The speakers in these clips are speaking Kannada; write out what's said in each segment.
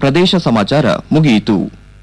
ಪ್ರದೇಶ ಸಮಾಚಾರ ಮುಗಿಯಿತು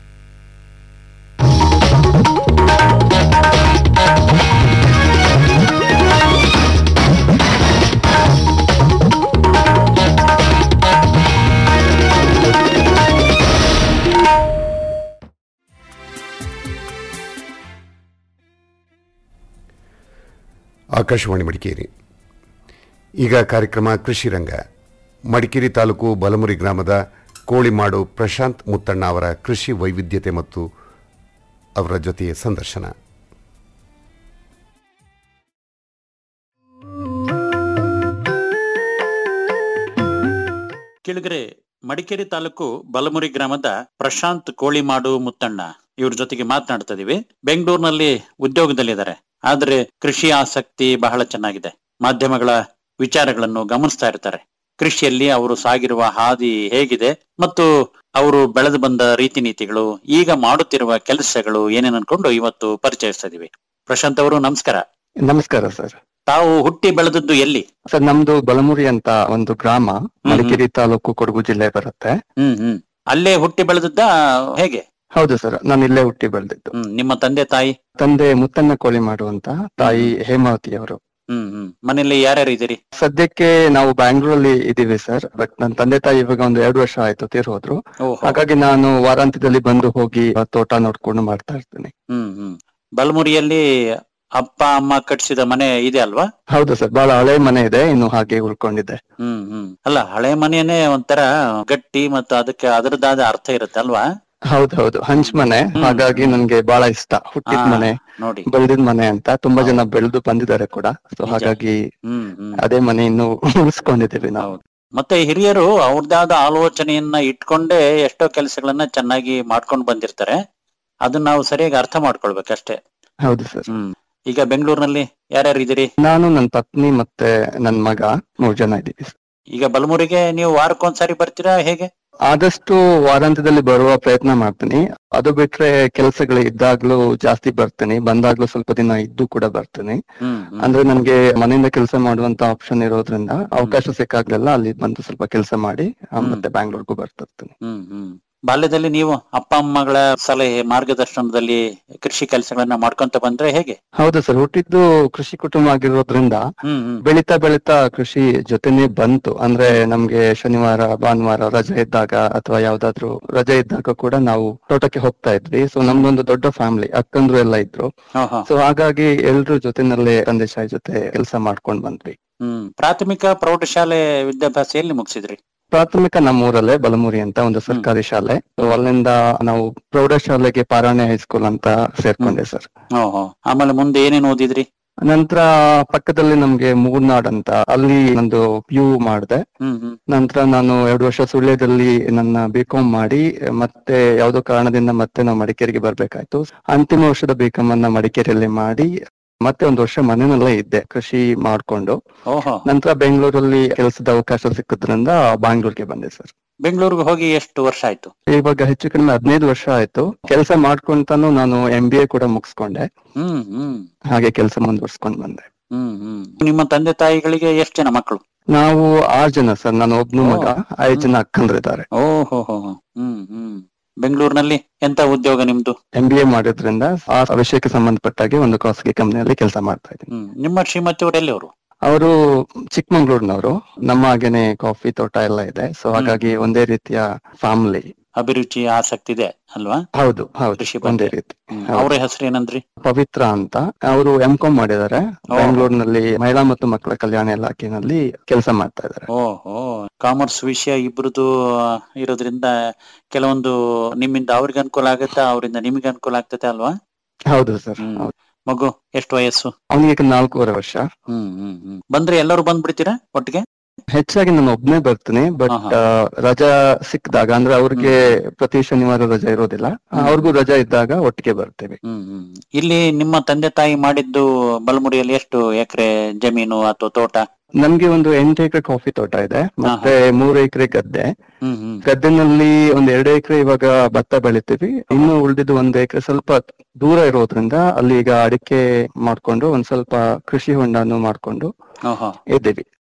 ಆಕಾಶವಾಣಿ ಮಡಿಕೇರಿ ಈಗ ಕಾರ್ಯಕ್ರಮ ಕೃಷಿ ರಂಗ ಮಡಿಕೇರಿ ತಾಲೂಕು ಬಲಮುರಿ ಗ್ರಾಮದ ಕೋಳಿಮಾಡು ಪ್ರಶಾಂತ್ ಮುತ್ತಣ್ಣ ಅವರ ಕೃಷಿ ವೈವಿಧ್ಯತೆ ಮತ್ತು ಅವರ ಜೊತೆಗೆ ಸಂದರ್ಶನ ಕೆಳಗರೆ ಮಡಿಕೇರಿ ತಾಲೂಕು ಬಲಮುರಿ ಗ್ರಾಮದ ಪ್ರಶಾಂತ್ ಕೋಳಿಮಾಡು ಮುತ್ತಣ್ಣ ಇವ್ರ ಜೊತೆಗೆ ಮಾತನಾಡ್ತಾ ಇದೀವಿ ಬೆಂಗಳೂರಿನಲ್ಲಿ ಉದ್ಯೋಗದಲ್ಲಿದ್ದಾರೆ ಆದ್ರೆ ಕೃಷಿ ಆಸಕ್ತಿ ಬಹಳ ಚೆನ್ನಾಗಿದೆ ಮಾಧ್ಯಮಗಳ ವಿಚಾರಗಳನ್ನು ಗಮನಿಸ್ತಾ ಇರ್ತಾರೆ ಕೃಷಿಯಲ್ಲಿ ಅವರು ಸಾಗಿರುವ ಹಾದಿ ಹೇಗಿದೆ ಮತ್ತು ಅವರು ಬೆಳೆದು ಬಂದ ರೀತಿ ನೀತಿಗಳು ಈಗ ಮಾಡುತ್ತಿರುವ ಕೆಲಸಗಳು ಏನೇನ್ ಅನ್ಕೊಂಡು ಇವತ್ತು ಪರಿಚಯಿಸ್ತಾ ಇದೀವಿ ಪ್ರಶಾಂತ್ ಅವರು ನಮಸ್ಕಾರ ನಮಸ್ಕಾರ ಸರ್ ತಾವು ಹುಟ್ಟಿ ಬೆಳೆದದ್ದು ಎಲ್ಲಿ ಸರ್ ನಮ್ದು ಬಲಮುರಿ ಅಂತ ಒಂದು ಗ್ರಾಮ ಮಡಿಕೇರಿ ತಾಲೂಕು ಕೊಡಗು ಜಿಲ್ಲೆ ಬರುತ್ತೆ ಹ್ಮ್ ಹ್ಮ್ ಅಲ್ಲೇ ಹುಟ್ಟಿ ಬೆಳೆದದ್ದ ಹೇಗೆ ಹೌದು ಸರ್ ನಾನು ಇಲ್ಲೇ ಹುಟ್ಟಿ ಬೆಳೆದಿದ್ದು ಹ್ಮ್ ನಿಮ್ಮ ತಂದೆ ತಾಯಿ ತಂದೆ ಮುತ್ತಣ್ಣ ಕೋಳಿ ಮಾಡುವಂತ ತಾಯಿ ಹೇಮಾವತಿ ಅವರು ಹ್ಮ್ ಹ್ಮ್ ಮನೇಲಿ ಯಾರ್ಯಾರು ಇದ್ದೀರಿ ಸದ್ಯಕ್ಕೆ ನಾವು ಬ್ಯಾಂಗ್ಳೂರಲ್ಲಿ ಇದೀವಿ ಸರ್ ಬಟ್ ನನ್ನ ತಂದೆ ತಾಯಿ ಇವಾಗ ಒಂದು ಎರಡು ವರ್ಷ ಆಯ್ತು ತೀರ್ ಹೋದ್ರು ಓಹೋ ಹಾಗಾಗಿ ನಾನು ವಾರಾಂತ್ಯದಲ್ಲಿ ಬಂದು ಹೋಗಿ ಆ ತೋಟ ನೋಡ್ಕೊಂಡು ಮಾಡ್ತಾ ಇರ್ತೀನಿ ಹ್ಮ್ ಹ್ಮ್ ಬಲಮುರಿಯಲ್ಲಿ ಅಪ್ಪ ಅಮ್ಮ ಕಟ್ಸಿದ ಮನೆ ಇದೆ ಅಲ್ವಾ ಹೌದು ಸರ್ ಬಹಳ ಹಳೆ ಮನೆ ಇದೆ ಇನ್ನು ಹಾಗೆ ಉಳ್ಕೊಂಡಿದೆ ಹ್ಮ್ ಹ್ಮ್ ಅಲ್ಲ ಹಳೆ ಮನೆಯೇ ಒಂಥರ ಗಟ್ಟಿ ಮತ್ತು ಅದಕ್ಕೆ ಅದರದಾದ ಅರ್ಥ ಇರುತ್ತೆ ಅಲ್ವಾ ಹೌದು ಹೌದು ಹಂಚ್ ಮನೆ ಹ್ಮ್. ಹಾಗಾಗಿ ನನ್ಗೆ ಬಹಳ ಇಷ್ಟ ಹುಟ್ಟಿದ ಆ, ಮನೆ ನೋಡಿ ಬೆಳೆದಿದ್ ಮನೆ ಅಂತ ತುಂಬಾ ಜನ ಬೆಳೆದು ಬಂದಿದ್ದಾರೆ ಕೂಡ ಸೊ ನಿಜ. ಹಾಗಾಗಿ ಹ್ಮ್ ಹ್ಮ್ ಅದೇ ಮನೆ ಇನ್ನು ಉಳಿಸ್ಕೊಂಡಿದ್ದೀವಿ ನಾವು ಹೌದು ಮತ್ತೆ ಹಿರಿಯರು ಅವ್ರದ್ದಾದ ಆಲೋಚನೆಯನ್ನ ಇಟ್ಕೊಂಡೇ ಎಷ್ಟೋ ಕೆಲಸಗಳನ್ನ ಚೆನ್ನಾಗಿ ಮಾಡ್ಕೊಂಡು ಬಂದಿರ್ತಾರೆ ಅದನ್ನ ನಾವು ಸರಿಯಾಗಿ ಅರ್ಥ ಮಾಡ್ಕೊಳ್ಬೇಕಷ್ಟೇ ಹೌದು ಸರ್ ಹ್ಮ್ ಈಗ ಬೆಂಗಳೂರಿನಲ್ಲಿ ಯಾರ್ಯಾರು ಇದ್ದೀರಿ ನಾನು ನನ್ನ ಪತ್ನಿ ಮತ್ತೆ ನನ್ ಮಗ ಮೂರ್ ಜನ ಇದ್ದೀವಿ sir. ಈಗ ಬಲಮುರಿಗೆ ನೀವು ವಾರಕ್ಕೊಂದ್ಸಾರಿ ಬರ್ತೀರಾ ಹೇಗೆ ಆದಷ್ಟು ವಾರಾಂತ್ಯದಲ್ಲಿ ಬರುವ ಪ್ರಯತ್ನ ಮಾಡ್ತೀನಿ ಅದು ಬಿಟ್ರೆ ಕೆಲಸಗಳು ಇದ್ದಾಗ್ಲೂ ಜಾಸ್ತಿ ಬರ್ತೀನಿ ಬಂದಾಗ್ಲೂ ಸ್ವಲ್ಪ ದಿನ ಇದ್ದು ಕೂಡ ಬರ್ತೀನಿ ಹ್ಮ್ ಹ್ಮ್. ಅಂದ್ರೆ ನನ್ಗೆ ಮನೆಯಿಂದ ಕೆಲಸ ಮಾಡುವಂತ ಆಪ್ಷನ್ ಇರೋದ್ರಿಂದ ಅವಕಾಶ ಸಿಕ್ಕಾಗ್ಲೆಲ್ಲ ಅಲ್ಲಿ ಬಂದು ಸ್ವಲ್ಪ ಕೆಲಸ ಮಾಡಿ ಆ, ಹ್ಮ್. ಮತ್ತೆ ಬ್ಯಾಂಗ್ಳೂರ್ಗೂ ಬರ್ತಿರ್ತೀನಿ ಹ್ಮ್ ಹ್ಮ್ ಬಾಲ್ಯದಲ್ಲಿ ನೀವು ಅಪ್ಪ ಅಮ್ಮಗಳ ಸಲಹೆ ಮಾರ್ಗದರ್ಶನದಲ್ಲಿ ಕೃಷಿ ಕೆಲಸಗಳನ್ನ ಮಾಡ್ಕೊಂತ ಬಂದ್ರೆ ಹೇಗೆ ಹೌದು ಸರ್ ಹುಟ್ಟಿದ್ದು ಕೃಷಿ ಕುಟುಂಬ ಆಗಿರೋದ್ರಿಂದ ಹ್ಮ್ ಹ್ಮ್ ಬೆಳಿತಾ ಬೆಳಿತಾ ಕೃಷಿ ಜೊತೆನೆ ಬಂತು ಅಂದ್ರೆ ನಮ್ಗೆ ಶನಿವಾರ ಭಾನುವಾರ ರಜೆ ಇದ್ದಾಗ ಅಥವಾ ಯಾವ್ದಾದ್ರು ರಜೆ ಇದ್ದಾಗ ಕೂಡ ನಾವು ತೋಟಕ್ಕೆ ಹೋಗ್ತಾ ಇದ್ವಿ ಸೊ ನಮ್ದೊಂದು ದೊಡ್ಡ ಫ್ಯಾಮಿಲಿ ಅಕ್ಕಂದ್ರು ಎಲ್ಲ ಇದ್ರು ಹಾ, ಹಾ. ಸೊ ಹಾಗಾಗಿ ಎಲ್ರು ಜೊತೆನಲ್ಲೇ ತಂದೆ ತಾಯಿ ಜೊತೆ ಕೆಲಸ ಮಾಡ್ಕೊಂಡ್ ಬಂದ್ವಿ ಹ್ಮ್ ಪ್ರಾಥಮಿಕ ಪ್ರೌಢಶಾಲೆ ವಿದ್ಯಾಭ್ಯಾಸ ಎಲ್ಲಿ ಮುಗಿಸಿದ್ರಿ ಪ್ರಾಥಮಿಕ ನಮ್ಮೂರಲ್ಲೇ ಬಲಮುರಿ ಅಂತ ಒಂದು ಸರ್ಕಾರಿ ಶಾಲೆ ಸೊ ಅಲ್ಲಿಂದ ನಾವು ಪ್ರೌಢಶಾಲೆಗೆ ಪಾರಾಣೆ ಹೈಸ್ಕೂಲ್ ಅಂತ ಸೇರ್ಕೊಂಡೆ ಸರ್ ಓಹೋ ಆಮೇಲೆ ಮುಂದೆ ಏನೇನ್ ಓದಿದ್ರಿ ನಂತರ ಪಕ್ಕದಲ್ಲಿ ನಮ್ಗೆ ಮೂರ್ನಾಡ್ ಅಂತ ಅಲ್ಲಿ ನಂದು ಪಿ ಯು ಮಾಡಿದೆ ಹ್ಮ್ ಹ್ಮ್ ನಂತರ ನಾನು ಎರಡು ವರ್ಷ ಸುಳ್ಯದಲ್ಲಿ ನನ್ನ ಬಿ ಕಾಮ್ ಮಾಡಿ ಮತ್ತೆ ಯಾವುದೋ ಕಾರಣದಿಂದ ಮತ್ತೆ ನಾವು ಮಡಿಕೇರಿಗೆ ಬರ್ಬೇಕಾಯ್ತು ಅಂತಿಮ ವರ್ಷದ ಬಿ ಕಾಮ್ ಅನ್ನ ಮಡಿಕೇರಿಯಲ್ಲಿ ಮಾಡಿ ಮತ್ತೆ ಒಂದು ವರ್ಷ ಮನೆಯಲ್ಲೇ ಇದ್ದೆ ಕೃಷಿ ಮಾಡ್ಕೊಂಡು ಓಹೋ ನಂತರ ಬೆಂಗಳೂರಲ್ಲಿ ಕೆಲಸದ ಅವಕಾಶ ಸಿಕ್ಕಿದ್ರಿಂದ ಬ್ಯಾಂಗ್ಳೂರ್ಗೆ ಬಂದೆ ಸರ್ ಬೆಂಗಳೂರಿಗೆ ಹೋಗಿ ಎಷ್ಟು ವರ್ಷ ಆಯ್ತು ಇವಾಗ ಹೆಚ್ಚು ಕಡಿಮೆ ಹದಿನೈದು ವರ್ಷ ಆಯ್ತು ಕೆಲಸ ಮಾಡ್ಕೊಂತಾನು ನಾನು ಎಂ ಬಿ ಎ ಕೂಡ ಮುಗಿಸ್ಕೊಂಡೆ ಹ್ಮ್ ಹ್ಮ್ ಹಾಗೆ ಕೆಲಸ ಮುಂದುವರ್ಸ್ಕೊಂಡ್ ಬಂದೆ ಹ್ಮ್ ಹ್ಮ್ ನಿಮ್ಮ ತಂದೆ ತಾಯಿಗಳಿಗೆ ಎಷ್ಟು ಜನ ಮಕ್ಕಳು ನಾವು ಆರ್ ಜನ ಸರ್ ನಾನು ಒಬ್ನು ಮಗ ಐದು ಜನ ಅಕ್ಕಂದ್ರಿದ್ದಾರೆ ಓಹೋ ಹೋ ಹ್ಮ್ ಹ್ಮ್ ಬೆಂಗಳೂರಿನಲ್ಲಿ ಎಂತ ಉದ್ಯೋಗ ನಿಮ್ದು ಎಂ ಬಿ ಎ ಮಾಡಿದ್ರಿಂದ ಆ ವಿಷಯಕ್ಕೆ ಸಂಬಂಧಪಟ್ಟಾಗೆ ಒಂದು ಖಾಸಗಿ ಕಂಪನಿಯಲ್ಲಿ ಕೆಲಸ ಮಾಡ್ತಾ ಇದ್ದೀನಿ ಹ್ಮ್ ನಿಮ್ಮ ಶ್ರೀಮತಿ ಅವರು ಎಲ್ಲಿ ಅವರು ಅವರು ಚಿಕ್ಕಮಂಗ್ಳೂರ್ನವರು ನಮ್ಮ ಹಾಗೇನೆ ಕಾಫಿ ತೋಟ ಎಲ್ಲ ಇದೆ ಸೊ ಹಾಗಾಗಿ ಒಂದೇ ರೀತಿಯ ಫ್ಯಾಮಿಲಿ ಅಭಿರುಚಿ ಆಸಕ್ತಿ ಇದೆ ಅಲ್ವಾ ಹೌದು ಹೌದು ಕೃಷಿ ಒಂದೇ ಬಗ್ಗೆ. ರೀತಿ ಹ್ಮ್. ಹೌದು. ಅವ್ರ ಹೆಸರು ಏನಂದ್ರಿ ಪವಿತ್ರ ಅಂತ ಅವರು ಎಂ ಕಾಮ್ ಮಾಡಿದ್ದಾರೆ ಓ. ಬೆಂಗಳೂರಿನಲ್ಲಿ ಮಹಿಳಾ ಮತ್ತು ಮಕ್ಕಳ ಕಲ್ಯಾಣ ಇಲಾಖೆನಲ್ಲಿ ಕೆಲಸ ಮಾಡ್ತಾ ಇದ್ದಾರೆ ಓಹೋ ಕಾಮರ್ಸ್ ವಿಷಯ ಇಬ್ರದು ಇರೋದ್ರಿಂದ ಕೆಲವೊಂದು ನಿಮ್ಮಿಂದ ಅವ್ರಿಗೆ ಅನುಕೂಲ ಆಗುತ್ತಾ ಅವರಿಂದ ನಿಮಗೆ ಅನುಕೂಲ ಆಗ್ತದೆ ಅಲ್ವಾ ಹೌದು ಸರ್ ಹ್ಮ್. ಹೌದು ಮಗು ಎಷ್ಟು ವಯಸ್ಸು ಅವನಿಗೆ ನಾಲ್ಕೂವರೆ ವರ್ಷ ಹ್ಮ್ ಹ್ಮ್ ಹ್ಮ್ ಬಂದ್ರೆ ಎಲ್ಲರೂ ಬಂದ್ಬಿಡ್ತೀರಾ ಒಟ್ಟಿಗೆ ಹೆಚ್ಚಾಗಿ ನಾನು ಒಬ್ನೇ ಬರ್ತೀನಿ ಬಟ್ ಆಹಾ. ರಜಾ ಸಿಕ್ಕಿದಾಗ ಅಂದ್ರೆ ಅವ್ರಿಗೆ ಪ್ರತಿ ಶನಿವಾರ ರಜಾ ಇರೋದಿಲ್ಲ ಹ್ಮ್. ಅವ್ರಿಗೂ ರಜಾ ಇದ್ದಾಗ ಒಟ್ಟಿಗೆ ಬರ್ತೇವೆ ಹ್ಮ್ ಹ್ಮ್ ಇಲ್ಲಿ ನಿಮ್ಮ ತಂದೆ ತಾಯಿ ಮಾಡಿದ್ದು ಬಲಮುರಿಯಲ್ಲಿ ಎಷ್ಟು ಎಕರೆ ಜಮೀನು ಅಥವಾ ತೋಟ ನಮ್ಗೆ ಒಂದು ಎಂಟು ಎಕರೆ ಕಾಫಿ ತೋಟ ಇದೆ ಮತ್ತೆ ಮೂರು ಎಕರೆ ಗದ್ದೆ ಹ್ಮ್ ಹ್ಮ್ ಗದ್ದೆನಲ್ಲಿ ಒಂದ್ ಎರಡು ಎಕರೆ ಇವಾಗ ಭತ್ತ ಬೆಳಿತೀವಿ ಇನ್ನು ಉಳಿದಿದ್ದು ಒಂದು ಎಕರೆ ಸ್ವಲ್ಪ ದೂರ ಇರೋದ್ರಿಂದ ಅಲ್ಲಿ ಈಗ ಅಡಿಕೆ ಮಾಡ್ಕೊಂಡು ಒಂದ್ ಸ್ವಲ್ಪ ಕೃಷಿ ಹೊಂಡನು ಮಾಡ್ಕೊಂಡು ಓಹೋ ಇದ್ದೀವಿ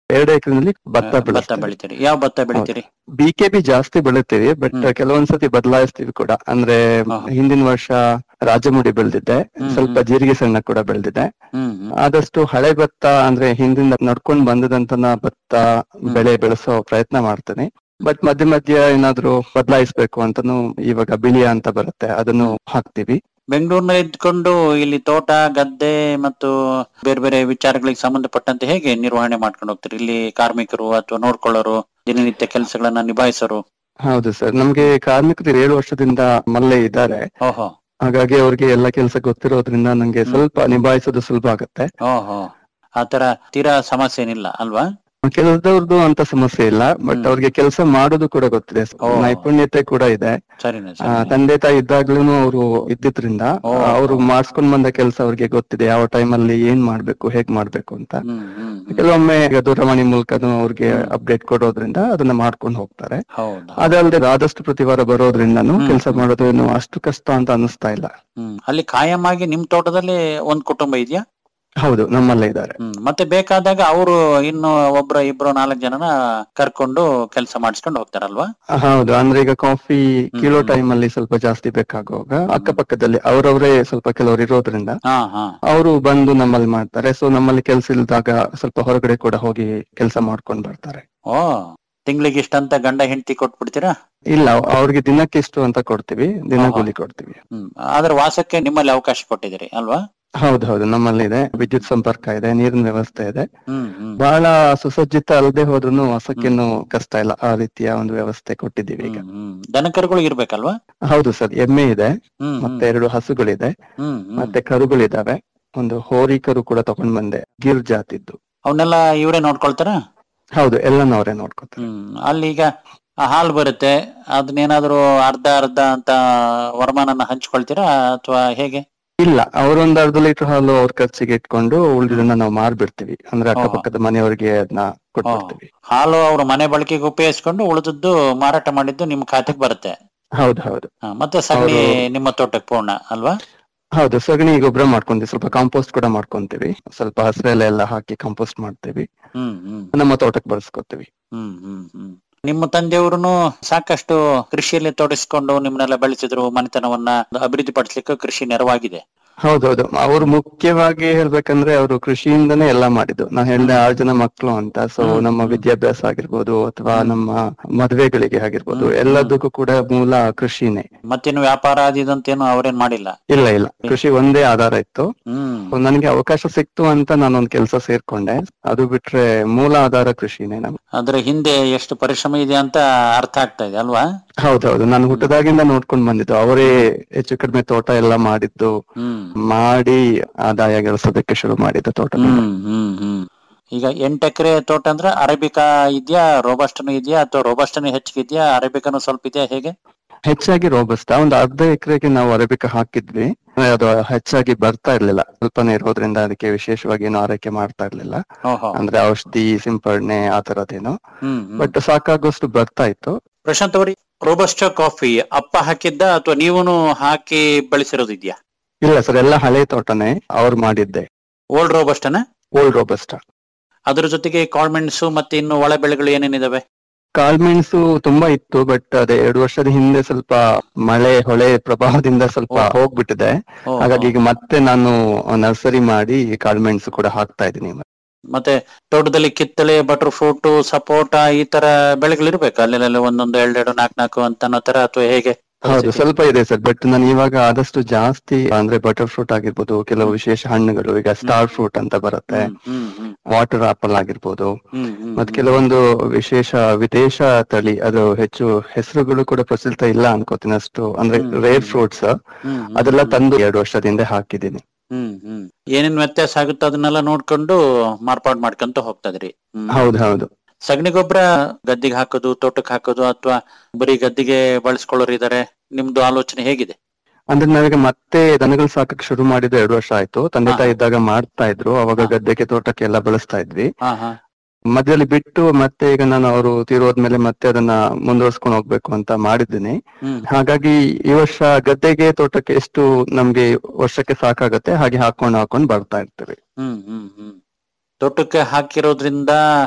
ಎರಡು ಎಕರೆನಲ್ಲಿ ಭತ್ತ ಭತ್ತ ಬೆಳೆಸ್ತೀವಿ ಬೆಳಿತೀರಿ ಯಾವ ಭತ್ತ ಬೆಳಿತೀರಿ ಬಿ ಕೆ ಬಿ ಜಾಸ್ತಿ ಬೆಳಿತೀವಿ ಬಟ್ ಹ್ಮ್. ಕೆಲವೊಂದ್ಸತಿ ಬದಲಾಯಿಸ್ತೀವಿ ಕೂಡ ಅಂದ್ರೆ ಹಾ. ಹಿಂದಿನ ವರ್ಷ ರಾಜಮುಡಿ ಬೆಳೆದಿದ್ದೆ ಹ್ಮ್, ಸ್ವಲ್ಪ ಹ್ಮ್. ಜೀರಿಗೆ ಸಣ್ಣ ಕೂಡ ಬೆಳೆದಿದೆ ಹ್ಮ್ ಹ್ಮ್ ಆದಷ್ಟು ಹಳೆ ಭತ್ತ ಅಂದ್ರೆ ಹಿಂದಿಂದ ನಡ್ಕೊಂಡ್ ಬಂದದಂತನ ಭತ್ತ ಬೆಳೆ ಬೆಳೆಸೋ ಪ್ರಯತ್ನ ಮಾಡ್ತೇನೆ ಬಟ್ ಮಧ್ಯ ಮಧ್ಯ ಏನಾದ್ರು ಬದಲಾಯಿಸ್ಬೇಕು ಅಂತಾನು ಇವಾಗ ಬಿಳಿಯ ಅಂತ ಬರುತ್ತೆ ಅದನ್ನು ಹಾಕ್ತಿವಿ ಬೆಂಗಳೂರಿನಲ್ಲಿ ಇದ್ಕೊಂಡು ಇಲ್ಲಿ ತೋಟ ಗದ್ದೆ ಮತ್ತು ಬೇರೆ ಬೇರೆ ವಿಚಾರಗಳಿಗೆ ಸಂಬಂಧಪಟ್ಟಂತೆ ಹೇಗೆ ನಿರ್ವಹಣೆ ಮಾಡ್ಕೊಂಡು ಹೋಗ್ತೀರಿ ಇಲ್ಲಿ ಕಾರ್ಮಿಕರು ಅಥವಾ ನೋಡ್ಕೊಳ್ಳೋರು ದಿನನಿತ್ಯ ಕೆಲಸಗಳನ್ನ ನಿಭಾಯಿಸೋರು ಹೌದು ಸರ್ ನಮ್ಗೆ ಕಾರ್ಮಿಕರು ಏಳು ವರ್ಷದಿಂದ ಮಲ್ಲೇ ಇದ್ದಾರೆ ಓಹೋ ಹಾಗಾಗಿ ಅವ್ರಿಗೆ ಎಲ್ಲ ಕೆಲಸ ಗೊತ್ತಿರೋದ್ರಿಂದ ನಂಗೆ ಸ್ವಲ್ಪ ನಿಭಾಯಿಸೋದು ಸುಲಭ ಆಗುತ್ತೆ ಓಹೋ ಆತರ ತೀರಾ ಸಮಸ್ಯೆ ಏನಿಲ್ಲ ಅಲ್ವಾ ಕೆಲಸದವ್ರದ್ದು ಅಂತ ಸಮಸ್ಯೆ ಇಲ್ಲ ಬಟ್ ಹ್ಮ್. ಅವ್ರಿಗೆ ಕೆಲಸ ಮಾಡೋದು ಕೂಡ ಗೊತ್ತಿದೆ ಓ. ನೈಪುಣ್ಯತೆ ಕೂಡ ಇದೆ ಸರಿನೇ ಆ, ಸರಿ ತಂದೆ ತಾಯಿ ಇದ್ದಾಗ್ಲೂ ಅವರು ಇದ್ದಿದ್ರಿಂದ ಓ. ಅವರು ಮಾಡ್ಸ್ಕೊಂಡ್ ಬಂದ ಕೆಲಸ ಅವ್ರಿಗೆ ಗೊತ್ತಿದೆ ಯಾವ time ಅಲ್ಲಿ ಏನ್ ಮಾಡ್ಬೇಕು ಹೇಗ್ ಮಾಡ್ಬೇಕು ಅಂತ ಹ್ಮ್ ಹ್ಮ್ ಹ್ಮ್. ಕೆಲವೊಮ್ಮೆ ಈಗ ದೂರವಾಣಿ ಮೂಲಕನೂ ಅವ್ರಿಗೆ ಹ್ಮ್. ಅಪ್ಡೇಟ್ ಕೊಡೋದ್ರಿಂದ ಅದನ್ನ ಮಾಡ್ಕೊಂಡು ಹೋಗ್ತಾರೆ ಹೌದಾ ಅದಲ್ಲದೆ ಆದಷ್ಟು ಪ್ರತಿ ವಾರ ಬರೋದ್ರಿಂದನೂ ಹ್ಮ್. ಕೆಲಸ ಮಾಡೋದು ಏನು ಅಷ್ಟು ಕಷ್ಟ ಅಂತ ಅನಿಸ್ತಾ ಇಲ್ಲ ಹ್ಮ್ ಅಲ್ಲಿ ಕಾಯಂ ಆಗಿ ನಿಮ್ ತೋಟದಲ್ಲಿ ಒಂದ್ ಕುಟುಂಬ ಇದೆಯಾ ಹೌದು ನಮ್ಮಲ್ಲೇ ಇದ್ದಾರೆ ಹ್ಮ್ ಮತ್ತೆ ಬೇಕಾದಾಗ ಅವರು ಇನ್ನು ಒಬ್ರ ಇಬ್ರು ನಾಲ್ಕು ಜನನ ಕರ್ಕೊಂಡು ಕೆಲಸ ಮಾಡಿಸ್ಕೊಂಡು ಹೋಗ್ತಾರಲ್ವಾ ಹೌದು ಅಂದ್ರೆ ಈಗ ಕಾಫಿ ಕೀಳೋ ಹ್ಮ್. ಟೈಮ್ ಅಲ್ಲಿ ಸ್ವಲ್ಪ ಜಾಸ್ತಿ ಬೇಕಾಗುವಾಗ ಅಕ್ಕಪಕ್ಕದಲ್ಲಿ ಅವರವರೇ ಸ್ವಲ್ಪ ಕೆಲವರು ಇರೋದ್ರಿಂದ ಹಾ ಹಾ ಅವರು ಬಂದು ನಮ್ಮಲ್ಲಿ ಮಾಡ್ತಾರೆ ಸೊ ನಮ್ಮಲ್ಲಿ ಕೆಲಸ ಇಲ್ದಾಗ ಸ್ವಲ್ಪ ಹೊರಗಡೆ ಕೂಡ ಹೋಗಿ ಕೆಲಸ ಮಾಡ್ಕೊಂಡ್ ಬರ್ತಾರೆ ಓ ತಿಂಗಳಿಗೆ ಇಷ್ಟಂತ ಗಂಡ ಹೆಂಡತಿ ಕೊಟ್ಬಿಡ್ತೀರಾ ಇಲ್ಲ ಅವ್ರಿಗೆ ದಿನಕ್ಕೆ ಇಷ್ಟು ಅಂತ ಕೊಡ್ತೀವಿ ದಿನ ಆಹಾ. ಕೂಲಿ ಕೊಡ್ತೀವಿ ಹ್ಮ್ ಆದ್ರೆ ವಾಸಕ್ಕೆ ನಿಮ್ಮಲ್ಲಿ ಅವಕಾಶ ಕೊಟ್ಟಿದ್ದೀರಿ ಅಲ್ವಾ ಹೌದು ಹೌದು ನಮ್ಮಲ್ಲಿ ಇದೆ ವಿದ್ಯುತ್ ಸಂಪರ್ಕ ಇದೆ ನೀರಿನ ವ್ಯವಸ್ಥೆ ಇದೆ ಹ್ಮ್ ಹ್ಮ್ ಬಹಳ ಸುಸಜ್ಜಿತ ಅಲ್ಲದೆ ಹೋದ್ರೂ ಹೊಸಕ್ಕೇನು ಕಷ್ಟ ಇಲ್ಲ ಆ ರೀತಿಯ ಒಂದು ವ್ಯವಸ್ಥೆ ಕೊಟ್ಟಿದ್ದೀವಿ ಈಗ ಹ್ಮ್ ಹ್ಮ್ ದನಕರುಗಳು ಇರ್ಬೇಕಲ್ವಾ ಹೌದು ಸರ್ ಎಮ್ಮೆ ಇದೆ ಹ್ಮ್ ಹ್ಮ್ ಮತ್ತೆ ಎರಡು ಹಸುಗಳಿದೆ ಹ್ಮ್ ಹ್ಮ್ ಮತ್ತೆ ಕರುಗಳಿದಾವೆ ಒಂದು ಹೋರಿ ಕರು ಕೂಡ ತಗೊಂಡ್ ಬಂದೆ ಗಿರ್ ಜಾತಿದ್ದು ಅವನ್ನೆಲ್ಲ ಇವರೇ ನೋಡ್ಕೊಳ್ತಾರ ಹೌದು ಎಲ್ಲಾನು ಅವರೇ ನೋಡ್ಕೊತಾರೆ ಹ್ಮ್ ಅಲ್ಲಿ ಈಗ ಆ ಹಾಲು ಬರುತ್ತೆ ಅದನ್ನೇನಾದ್ರೂ ಅರ್ಧ ಅರ್ಧ ಅಂತ ವರಮಾನನ ಹಂಚ್ಕೊಳ್ತೀರಾ ಅಥವಾ ಹೇಗೆ ಇಲ್ಲ ಅವರೊಂದ್ ಅರ್ಧ ಲೀಟರ್ ಹಾಲು ಅವ್ರ ಖರ್ಚಿಗೆ ಇಟ್ಕೊಂಡು ಉಳಿದಿದ್ದನ್ನ ನಾವು ಮಾರ್ಬಿಡ್ತೀವಿ ಅಂದ್ರೆ ಅಕ್ಕಪಕ್ಕದ ಮನೆಯವರಿಗೆ ಅದನ್ನ ಕೊಟ್ಬಿಡ್ತೀವಿ ಹಾಲು ಅವ್ರ ಮನೆ ಬಳಕೆಗೆ ಉಪಯೋಗಿಸ್ಕೊಂಡು ಉಳಿದದ್ದು ಮಾರಾಟ ಮಾಡಿದ್ದು ನಿಮ್ ಖಾತೆಗೆ ಬರುತ್ತೆ ಹೌದು ಹೌದು ಹ, ಮತ್ತೆ ಸಗಣಿ ಅವ್ರು- ನಿಮ್ಮ ತೋಟಕ್ಕೆ ಪೂರ್ಣ ಅಲ್ವಾ ಹೌದು ಸಗಣಿ ಗೊಬ್ಬರ ಮಾಡ್ಕೊಂತೀವಿ ಸ್ವಲ್ಪ ಕಾಂಪೋಸ್ಟ್ ಕೂಡ ಮಾಡ್ಕೊಂತೀವಿ ಸ್ವಲ್ಪ ಹಸಿರೆಲೆ ಎಲ್ಲ ಹಾಕಿ ಕಾಂಪೋಸ್ಟ್ ಮಾಡ್ತೀವಿ ಹ್ಮ್ ಹ್ಮ್ ನಮ್ಮ ತೋಟಕ್ಕೆ ಬಳಸ್ಕೊತೀವಿ ಹ್ಮ್ ಹ್ಮ್ ಹ್ಮ್ ನಿಮ್ಮ ತಂದೆಯವರು ಸಾಕಷ್ಟು ಕೃಷಿಯಲ್ಲಿ ತೊಡಗಿಸಿಕೊಂಡು ನಿಮ್ಮನ್ನೆಲ್ಲ ಬೆಳೆಸಿದ್ರು ಮನೆತನವನ್ನ ಅಭಿವೃದ್ಧಿ ಪಡಿಸ್ಲಿಕ್ಕೆ ಕೃಷಿ ನೆರವಾಗಿದೆ ಹೌದೌದು ಅವ್ರು ಮುಖ್ಯವಾಗಿ ಹೇಳ್ಬೇಕಂದ್ರೆ ಅವರು ಕೃಷಿಯಿಂದನೇ ಎಲ್ಲ ಮಾಡಿದ್ದು ನಾ ಹೇಳ್ದೆ ಆರು ಜನ ಮಕ್ಕಳು ಅಂತ ಸೊ ಹ್ಮ್, ನಮ್ಮ ಹ್ಮ್. ವಿದ್ಯಾಭ್ಯಾಸ ಆಗಿರ್ಬೋದು ಅಥವಾ ಹ್ಮ್. ನಮ್ಮ ಮದುವೆಗಳಿಗೆ ಆಗಿರ್ಬೋದು ಹ್ಮ್, ಎಲ್ಲದಕ್ಕೂ ಕೂಡ ಮೂಲ ಕೃಷಿನೇ ಮತ್ತೇನು ವ್ಯಾಪಾರ ಅದಿದಂತೇನು ಅವರೇನ್ ಮಾಡಿಲ್ಲ ಇಲ್ಲ ಇಲ್ಲ ಕೃಷಿ ಒಂದೇ ಆಧಾರ ಇತ್ತು ಹ್ಮ್ ನನಗೆ ಅವಕಾಶ ಸಿಕ್ತು ಅಂತ ನಾನೊಂದ್ ಕೆಲಸ ಸೇರ್ಕೊಂಡೆ ಅದು ಬಿಟ್ರೆ ಮೂಲ ಆಧಾರ ಕೃಷಿನೇ ನಮ್ಗೆ ಅದ್ರ ಹಿಂದೆ ಎಷ್ಟು ಪರಿಶ್ರಮ ಇದೆ ಅಂತ ಅರ್ಥ ಆಗ್ತಾ ಇದೆ ಅಲ್ವಾ ಹೌದೌದು ನಾನು ಹುಟ್ಟದಾಗಿಂದ ನೋಡ್ಕೊಂಡ್ ಬಂದಿದ್ದು ಅವರೇ ಹೆಚ್ಚು ಕಡಿಮೆ ತೋಟ ಎಲ್ಲ ಮಾಡಿದ್ದು ಹ್ಮ್ ಮಾಡಿ ಆದಾಯ ಗಳಿಸೋದಕ್ಕೆ ಶುರು ಮಾಡಿದ್ದು ತೋಟದಿಂದ ಹ್ಮ್ ಹ್ಮ್ ಹ್ಮ್ ಈಗ ಎಂಟ್ ಎಕರೆ ತೋಟ ಅಂದ್ರೆ ಅರೇಬಿಕಾ ಇದೆಯಾ ರೋಬಸ್ಟನು ಇದೆಯಾ ಅಥವಾ ರೋಬಸ್ಟನು ಹೆಚ್ಚಿಗೆ ಇದೆಯಾ ಅರೇಬಿಕನು ಸ್ವಲ್ಪ ಇದೆಯಾ ಹೇಗೆ ಹೆಚ್ಚಾಗಿ ರೋಬಸ್ಟ ಒಂದು ಅರ್ಧ ಎಕರೆಗೆ ನಾವು ಅರೇಬಿಕ ಹಾಕಿದ್ವಿ ಅದು ಹೆಚ್ಚಾಗಿ ಬರ್ತಾ ಇರ್ಲಿಲ್ಲ ಸ್ವಲ್ಪನೇ ಇರೋದ್ರಿಂದ ಅದಕ್ಕೆ ವಿಶೇಷವಾಗಿ ಏನು ಆರೈಕೆ ಮಾಡ್ತಾ ಇರ್ಲಿಲ್ಲ ಓಹೋ ಅಂದ್ರೆ ಔಷಧಿ ಸಿಂಪಡಣೆ ಆ ತರದೇನು ಹ್ಮ್ ಹ್ಮ್. ಬಟ್ ಸಾಕಾಗೋಷ್ಟು ಬರ್ತಾ ಇತ್ತು ಪ್ರಶಾಂತ್ ಅವರಿ ರೋಬಸ್ಟ ಕಾಫಿ ಅಪ್ಪ ಹಾಕಿದ್ದ ಅಥವಾ ನೀವುನು ಹಾಕಿ ಬೆಳೆಸಿರೋದು ಇದೆಯಾ ಇಲ್ಲ ಸರ್ ಎಲ್ಲ ಹಳೆ ತೋಟನೇ ಅವ್ರು ಮಾಡಿದ್ದೆ ಓಲ್ಡ್ ರೋಬಸ್ಟನ ಓಲ್ಡ್ ರೋಬಸ್ಟ ಅದ್ರ ಜೊತೆಗೆ ಕಾಳ್ಮೆಣಸು ಮತ್ತೆ ಇನ್ನು ಒಳ ಬೆಳೆಗಳು ಏನೇನಿದಾವೆ ಕಾಳ್ಮೆಣಸು ತುಂಬಾ ಇತ್ತು ಬಟ್ ಅದೇ ಎರಡು ವರ್ಷದ ಹಿಂದೆ ಸ್ವಲ್ಪ ಮಳೆ ಹೊಳೆ ಪ್ರಭಾವದಿಂದ ಸ್ವಲ್ಪ ಓ. ಹೋಗ್ಬಿಟ್ಟಿದೆ ಓ, ಹಾಗಾಗಿ ಓ. ಈಗ ಮತ್ತೆ ನಾನು ನರ್ಸರಿ ಮಾಡಿ ಕಾಳ್ಮೆಣಸು ಕೂಡ ಹಾಕ್ತಾ ಇದ್ದೀನಿ ಮತ್ತೆ ತೋಟದಲ್ಲಿ ಕಿತ್ತಳೆ ಬಟರ್ ಫ್ರೂಟ್ ಸಪೋಟ ಈ ತರ ಬೆಳೆಗಳು ಇರ್ಬೇಕು ಅಲ್ಲೆಲ್ಲ ಒಂದೊಂದು ಎರಡೆರಡು ನಾಲ್ಕು ನಾಲ್ಕು ಅಂತ ಅನ್ನೋ ತರ ಅಥವಾ ಹೇಗೆ ಹೌದು ಸ್ವಲ್ಪ ಇದೆ ಸರ್ ಬಟ್ ನಾನು ಇವಾಗ ಆದಷ್ಟು ಜಾಸ್ತಿ ಅಂದ್ರೆ ಬಟರ್ ಫ್ರೂಟ್ ಆಗಿರ್ಬೋದು ಕೆಲವು ವಿಶೇಷ ಹಣ್ಣುಗಳು ಈಗ ಸ್ಟಾರ್ ಫ್ರೂಟ್ ಅಂತ ಬರುತ್ತೆ ಹ್ಮ್, ಹ್ಮ್, ಹ್ಮ್, ವಾಟರ್ ಆಪಲ್ ಆಗಿರ್ಬೋದು ಹ್ಮ್, ಹ್ಮ್, ಮತ್ತೆ ಕೆಲವೊಂದು ವಿಶೇಷ ವಿದೇಶ ತಳಿ ಅದು ಹೆಚ್ಚು ಹೆಸರುಗಳು ಕೂಡ ಪ್ರಚಲಿತ ಇಲ್ಲ ಅನ್ಕೋತೀನಿ ಅಷ್ಟು ಅಂದ್ರೆ ಹ್ಮ್, ರೇರ್ ಹ್ಮ್. ಫ್ರೂಟ್ಸ್ ಹ್ಮ್, ಹ್ಮ್, ಅದೆಲ್ಲ ಹ್ಮ್, ತಂದು ಎರಡು ವರ್ಷದಿಂದ ಹಾಕಿದ್ದೀನಿ ಹ್ಮ್ ಹ್ಮ್ ಏನೇನ್ ವ್ಯತ್ಯಾಸ ಆಗುತ್ತೋ ಅದನ್ನೆಲ್ಲ ನೋಡ್ಕೊಂಡು ಮಾರ್ಪಾಡು ಮಾಡ್ಕೊಂತ ಹೋಗ್ತಾ ಇದ್ರಿ ಹ್ಮ್. ಹೌದು ಹೌದು ಸಗಣಿ ಗೊಬ್ಬರ ಗದ್ದಿಗೆ ಹಾಕೋದು ತೋಟಕ್ಕೆ ಹಾಕೋದು ಅಥವಾ ಬರೀ ಗದ್ದಿಗೆ ಬಳಸ್ಕೊಳ್ಳೋರು ಇದಾರೆ ನಿಮ್ದು ಆಲೋಚನೆ ಹೇಗಿದೆ ಅಂದ್ರೆ ನಾವೀಗ ಮತ್ತೆ ದನಗಳು ಸಾಕಕ್ ಶುರು ಮಾಡಿದ್ದು ಎರಡು ವರ್ಷ ಆಯ್ತು ತಂದೆ ಹಾ. ತಾಯಿ ಇದ್ದಾಗ ಮಾಡ್ತಾ ಇದ್ರು ಅವಾಗ ಹಾ. ಗದ್ದೆಗೆ ತೋಟಕ್ಕೆ ಎಲ್ಲ ಬಳಸ್ತಾ ಇದ್ವಿ ಹಾ ಹಾ ಮಧ್ಯದಲ್ಲಿ ಬಿಟ್ಟು ಮತ್ತೆ ಈಗ ನಾನು ಅವರು ತೀರೋದ್ಮೇಲೆ ಮತ್ತೆ ಅದನ್ನ ಮುಂದುವರ್ಸ್ಕೊಂಡು ಹೋಗ್ಬೇಕು ಅಂತ ಮಾಡಿದ್ದೀನಿ ಹ್ಮ್ ಹಾಗಾಗಿ ಈ ವರ್ಷ ಗದ್ದೆಗೆ ತೋಟಕ್ಕೆ ಎಷ್ಟು ನಮ್ಗೆ ವರ್ಷಕ್ಕೆ ಸಾಕಾಗತ್ತೆ ಹಾಗೆ ಹಾಕೊಂಡು ಹಾಕೊಂಡು ಬರ್ತಾ ಇರ್ತೀವಿ ಹ್ಮ್ ಹ್ಮ್ ಹ್ಮ್ ತೋಟಕ್ಕೆ ಹಾಕಿರೋದ್ರಿಂದ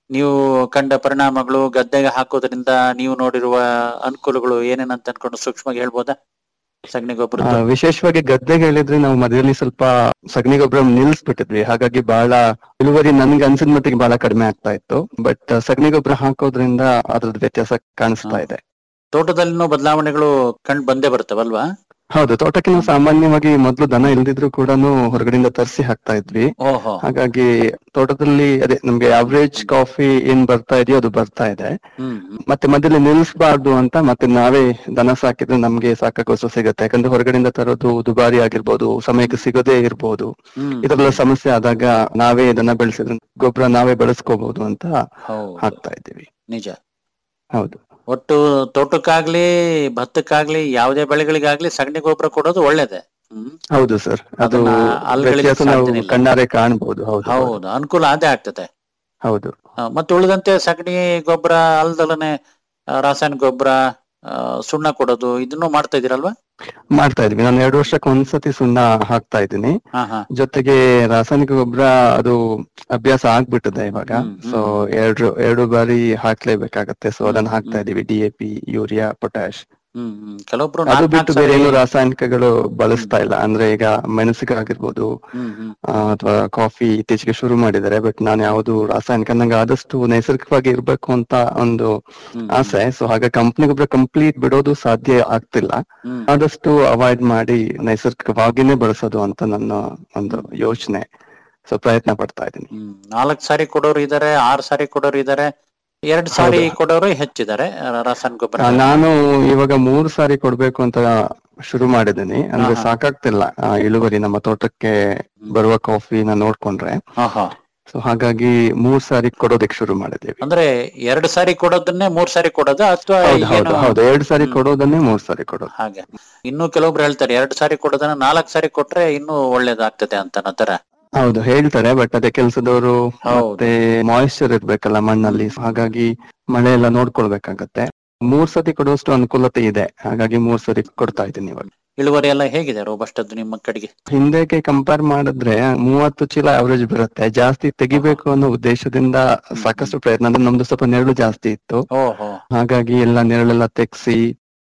ನೀವು ಕಂಡ ಪರಿಣಾಮಗಳು ಗದ್ದೆಗೆ ಹಾಕೋದ್ರಿಂದ ನೀವು ನೋಡಿರುವ ಅನುಕೂಲಗಳು ಏನೇನಂತ ಅನ್ಕೊಂಡು ಸೂಕ್ಷ್ಮವಾಗಿ ಹೇಳ್ಬೋದಾ ಸಗಣಿ ಗೊಬ್ಬರ ಆ, ವಿಶೇಷವಾಗಿ ಗದ್ದೆಗೆ ಹೇಳಿದ್ರೆ ನಾವು ಮಧ್ಯದಲ್ಲಿ ಸ್ವಲ್ಪ ಸಗಣಿ ಗೊಬ್ಬರ ನಿಲ್ಸ್ಬಿಟ್ಟಿದ್ವಿ ಹಾಗಾಗಿ ಬಹಳ ಇಳುವರಿ ನನ್ಗೆ ಅನ್ಸಿದ ಮಟ್ಟಿಗೆ ಬಹಳ ಕಡಿಮೆ ಆಗ್ತಾ ಇತ್ತು ಬಟ್ ಸಗಣಿ ಗೊಬ್ಬರ ಹಾಕೋದ್ರಿಂದ ಅದ್ರದ್ದು ವ್ಯತ್ಯಾಸ ಕಾಣಿಸ್ತಾ ಹಾ. ಇದೆ ತೋಟದಲ್ಲಿನೂ ಬದಲಾವಣೆಗಳು ಕಂಡು ಬಂದೇ ಬರ್ತವಲ್ವಾ ಹೌದು ತೋಟಕ್ಕೆ ನಾವು ಸಾಮಾನ್ಯವಾಗಿ ಮೊದಲು ದನ ಇಲ್ದಿದ್ರು ಕೂಡ ಹೊರಗಡೆಯಿಂದ ತರಿಸಿ ಹಾಕ್ತಾ ಇದ್ವಿ ಓಹೋ ಹಾಗಾಗಿ ತೋಟದಲ್ಲಿ ಅದೇ ನಮ್ಗೆ ಅವರೇಜ್ ಕಾಫಿ ಏನ್ ಬರ್ತಾ ಇದೆಯೋ ಅದು ಬರ್ತಾ ಇದೆ ಹ್ಮ್ ಹ್ಮ್ ಮತ್ತೆ ಮಧ್ಯದಲ್ಲಿ ನಿಲ್ಲಿಸಬಾರ್ದು ಅಂತ ಮತ್ತೆ ನಾವೇ ದನ ಸಾಕಿದ್ರೆ ನಮ್ಗೆ ಸಾಕಾಗೋಷ್ಟು ಸಿಗುತ್ತೆ ಯಾಕಂದ್ರೆ ಹೊರಗಡೆಯಿಂದ ತರೋದು ದುಬಾರಿ ಆಗಿರ್ಬೋದು ಸಮಯಕ್ಕೆ ಸಿಗದೇ ಇರ್ಬೋದು ಹ್ಮ್ ಇದರೆಲ್ಲ ಸಮಸ್ಯೆ ಆದಾಗ ನಾವೇ ದನ ಬೆಳೆಸಿದ್ರೆ ಗೊಬ್ಬರ ನಾವೇ ಬೆಳೆಸ್ಕೋಬಹುದು ಅಂತ ಹೌದು ಹಾಕ್ತಾ ಇದ್ದೀವಿ ನಿಜ ಹೌದು ಒಟ್ಟು ತೋಟಕ್ಕಾಗ್ಲಿ ಭತ್ತಕ್ಕಾಗ್ಲಿ ಯಾವುದೇ ಬೆಳೆಗಳಿಗಾಗ್ಲಿ ಸಗಣಿ ಗೊಬ್ಬರ ಕೊಡೋದು ಒಳ್ಳೇದೆ ಹ್ಮ್ ಹೌದು ಸರ್ ಅದು ಅದನ್ನ ಅಲ್ಗಳಿಕ್ಕೆ ವ್ಯತ್ಯಾಸ ನಾವು ಸಾಧ್ಯನೇ ಇಲ್ಲ. ಕಣ್ಣಾರೆ ಕಾಣ್ಬೋದು ಹೌದು ಹೌದು ಹೌದು ಅನುಕೂಲ ಅದೇ ಆಗ್ತದೆ ಹೌದು ಆ, ಮತ್ತೆ ಉಳಿದಂತೆ ಸಗಣಿ ಗೊಬ್ಬರ ಅಲ್ದಲನೆ ಆ, ರಾಸಾಯನಿಕ ಗೊಬ್ಬರ ಆ, ಸುಣ್ಣ ಕೊಡೋದು ಇದನ್ನು ಮಾಡ್ತಾ ಇದೀರಲ್ವಾ ಮಾಡ್ತಾ ಇದ್ವಿ ನಾನು ಎರಡು ವರ್ಷಕ್ಕೆ ಒಂದ್ಸತಿ ಸುಣ್ಣ ಹಾಕ್ತಾ ಇದ್ದೀನಿ ಹಾ ಹಾ ಜೊತೆಗೆ ರಾಸಾಯನಿಕ ಗೊಬ್ಬರ ಅದು ಅಭ್ಯಾಸ ಆಗ್ಬಿಟ್ಟಿದೆ ಇವಾಗ ಹ್ಮ್, ಹ್ಮ್. ಸೊ ಎರಡು ಎರಡು ಬಾರಿ ಹಾಕ್ಲೇಬೇಕಾಗತ್ತೆ ಸೊ ಅದನ್ನ ಹ್ಮ್, ಹಾಕ್ತಾ ಹ್ಮ್. ಇದೀವಿ D A P urea potash ಹ್ಮ್ ಹ್ಮ್ ಕೆಲವೊಬ್ರು ಅದು ನಾಲ್ಕ್ ಬಿಟ್ಟು ನಾಲ್ಕ್ ಬೇರೆ ಸಾರಿ- ಏನು ರಾಸಾಯನಿಕಗಳು ಬಳಸ್ತಾ ಇಲ್ಲ ಅಂದ್ರೆ ಈಗ ಮೆಣಸಿಗೆ ಆಗಿರ್ಬೋದು ಹ್ಮ್ ಹ್ಮ್ ಅಥವಾ ಕಾಫಿ ಇತ್ತೀಚೆಗೆ ಶುರು ಮಾಡಿದ್ದಾರೆ ಬಟ್ ನಾನು ಯಾವುದು ರಾಸಾಯನಿಕ ನಂಗೆ ಆದಷ್ಟು ನೈಸರ್ಗಿಕವಾಗಿ ಇರ್ಬೇಕು ಅಂತ ಒಂದು ಹ್ಮ್, ಆಸೆ ಸೊ ಹಾಗೆ ಕಂಪ್ನಿ ಗೊಬ್ಬರ ಕಂಪ್ಲೀಟ್ ಬಿಡೋದು ಸಾಧ್ಯ ಆಗ್ತಿಲ್ಲ ಹ್ಮ್ ಆದಷ್ಟು ಅವಾಯ್ಡ್ ಮಾಡಿ ನೈಸರ್ಗಿಕವಾಗಿನೇ ಬಳಸೋದು ಅಂತ ನನ್ನ ಒಂದು ಯೋಚನೆ ಸೊ ಪ್ರಯತ್ನ ಪಡ್ತಾ ಇದ್ದೀನಿ ಹ್ಮ್ ನಾಲ್ಕ್ ಸಾರಿ ಕೊಡೋರು ಇದಾರೆ ಆರ್ ಸಾರಿ ಕೊಡೋರು ಇದಾರೆ ಎರಡ್ ಸಾರಿ ಹೌದು. ಕೊಡೋರು ಹೆಚ್ಚಿದ್ದಾರೆ ರ- ರಾಸಾಯನಿಕ ಗೊಬ್ಬರ ಆ, ನಾನು ಇವಾಗ ಮೂರು ಸಾರಿ ಕೊಡ್ಬೇಕು ಅಂತ ಶುರು ಮಾಡಿದ್ದೀನಿ ಅಂದ್ರೆ ಆಹಾ. ಸಾಕಾಗ್ತಿಲ್ಲ ಆ, ಇಳುವರಿ ನಮ್ಮ ತೋಟಕ್ಕೆ ಬರುವ ಕಾಫಿನ ನೋಡ್ಕೊಂಡ್ರೆ ಆಹಾ. ಸೊ ಹಾಗಾಗಿ ಮೂರ್ ಸಾರಿ ಕೊಡೋದಕ್ಕೆ ಶುರು ಮಾಡಿದ್ದೀವಿ ಅಂದ್ರೆ ಎರಡ್ ಸಾರಿ ಕೊಡೋದನ್ನೇ ಮೂರ್ ಸಾರಿ ಕೊಡೋದ ಅಥವಾ ಹೌದು ಹೌದು ಹೌದು ಎರಡ್ ಸಾರಿ ಹ್ಮ್. ಕೊಡೋದನ್ನೇ ಮೂರ್ ಸಾರಿ ಕೊಡೋದು ಹಾಗೆ ಇನ್ನು ಕೆಲವೊಬ್ರು ಹೇಳ್ತಾರೆ ಎರಡ್ ಸಾರಿ ಕೊಡೋದನ್ನ ನಾಲ್ಕ್ ಸಾರಿ ಕೊಟ್ರೆ ಇನ್ನೂ ಒಳ್ಳೇದಾಗ್ತದೆ ಅಂತ ತರ ಹೌದು ಹೇಳ್ತಾರೆ ಬಟ್ ಅದೇ ಕೆಲಸದವರು ಹೌದು. ಮತ್ತೆ ಮಾಯಿಶ್ಚರ್ ಇರ್ಬೇಕಲ್ಲ ಮಣ್ಣಲ್ಲಿ So ಹಾಗಾಗಿ ಮಳೆ ಎಲ್ಲ ನೋಡ್ಕೊಳ್ಬೇಕಾಗತ್ತೆ ಮೂರ್ ಸತಿ ಕೊಡುವಷ್ಟು ಅನುಕೂಲತೆ ಇದೆ ಹಾಗಾಗಿ ಮೂರ್ ಸರಿ ಕೊಡ್ತಾ ಇದ್ದೀನಿ ಇವಾಗ ಇಳುವರಿ ಎಲ್ಲ ಹೇಗಿದೆ ರೋಬಸ್ಟದ್ದು ನಿಮ್ಮ ಕಡೆಗೆ ಹಿಂದೆಗೆ ಕಂಪೇರ್ ಮಾಡಿದ್ರೆ ಮೂವತ್ತು ಚೀಲ ಅವರೇಜ್ ಬರುತ್ತೆ ಜಾಸ್ತಿ ತೆಗಿಬೇಕು ಅನ್ನೋ ಉದ್ದೇಶದಿಂದ ಸಾಕಷ್ಟು ಪ್ರಯತ್ನ ಅಂದ್ರೆ ನಮ್ದು ಸ್ವಲ್ಪ ನೆರಳು ಜಾಸ್ತಿ ಇತ್ತು ಓಹೋ ಹಾಗಾಗಿ ಎಲ್ಲ ನೆರಳೆಲ್ಲ ತೆಗ್ಸಿ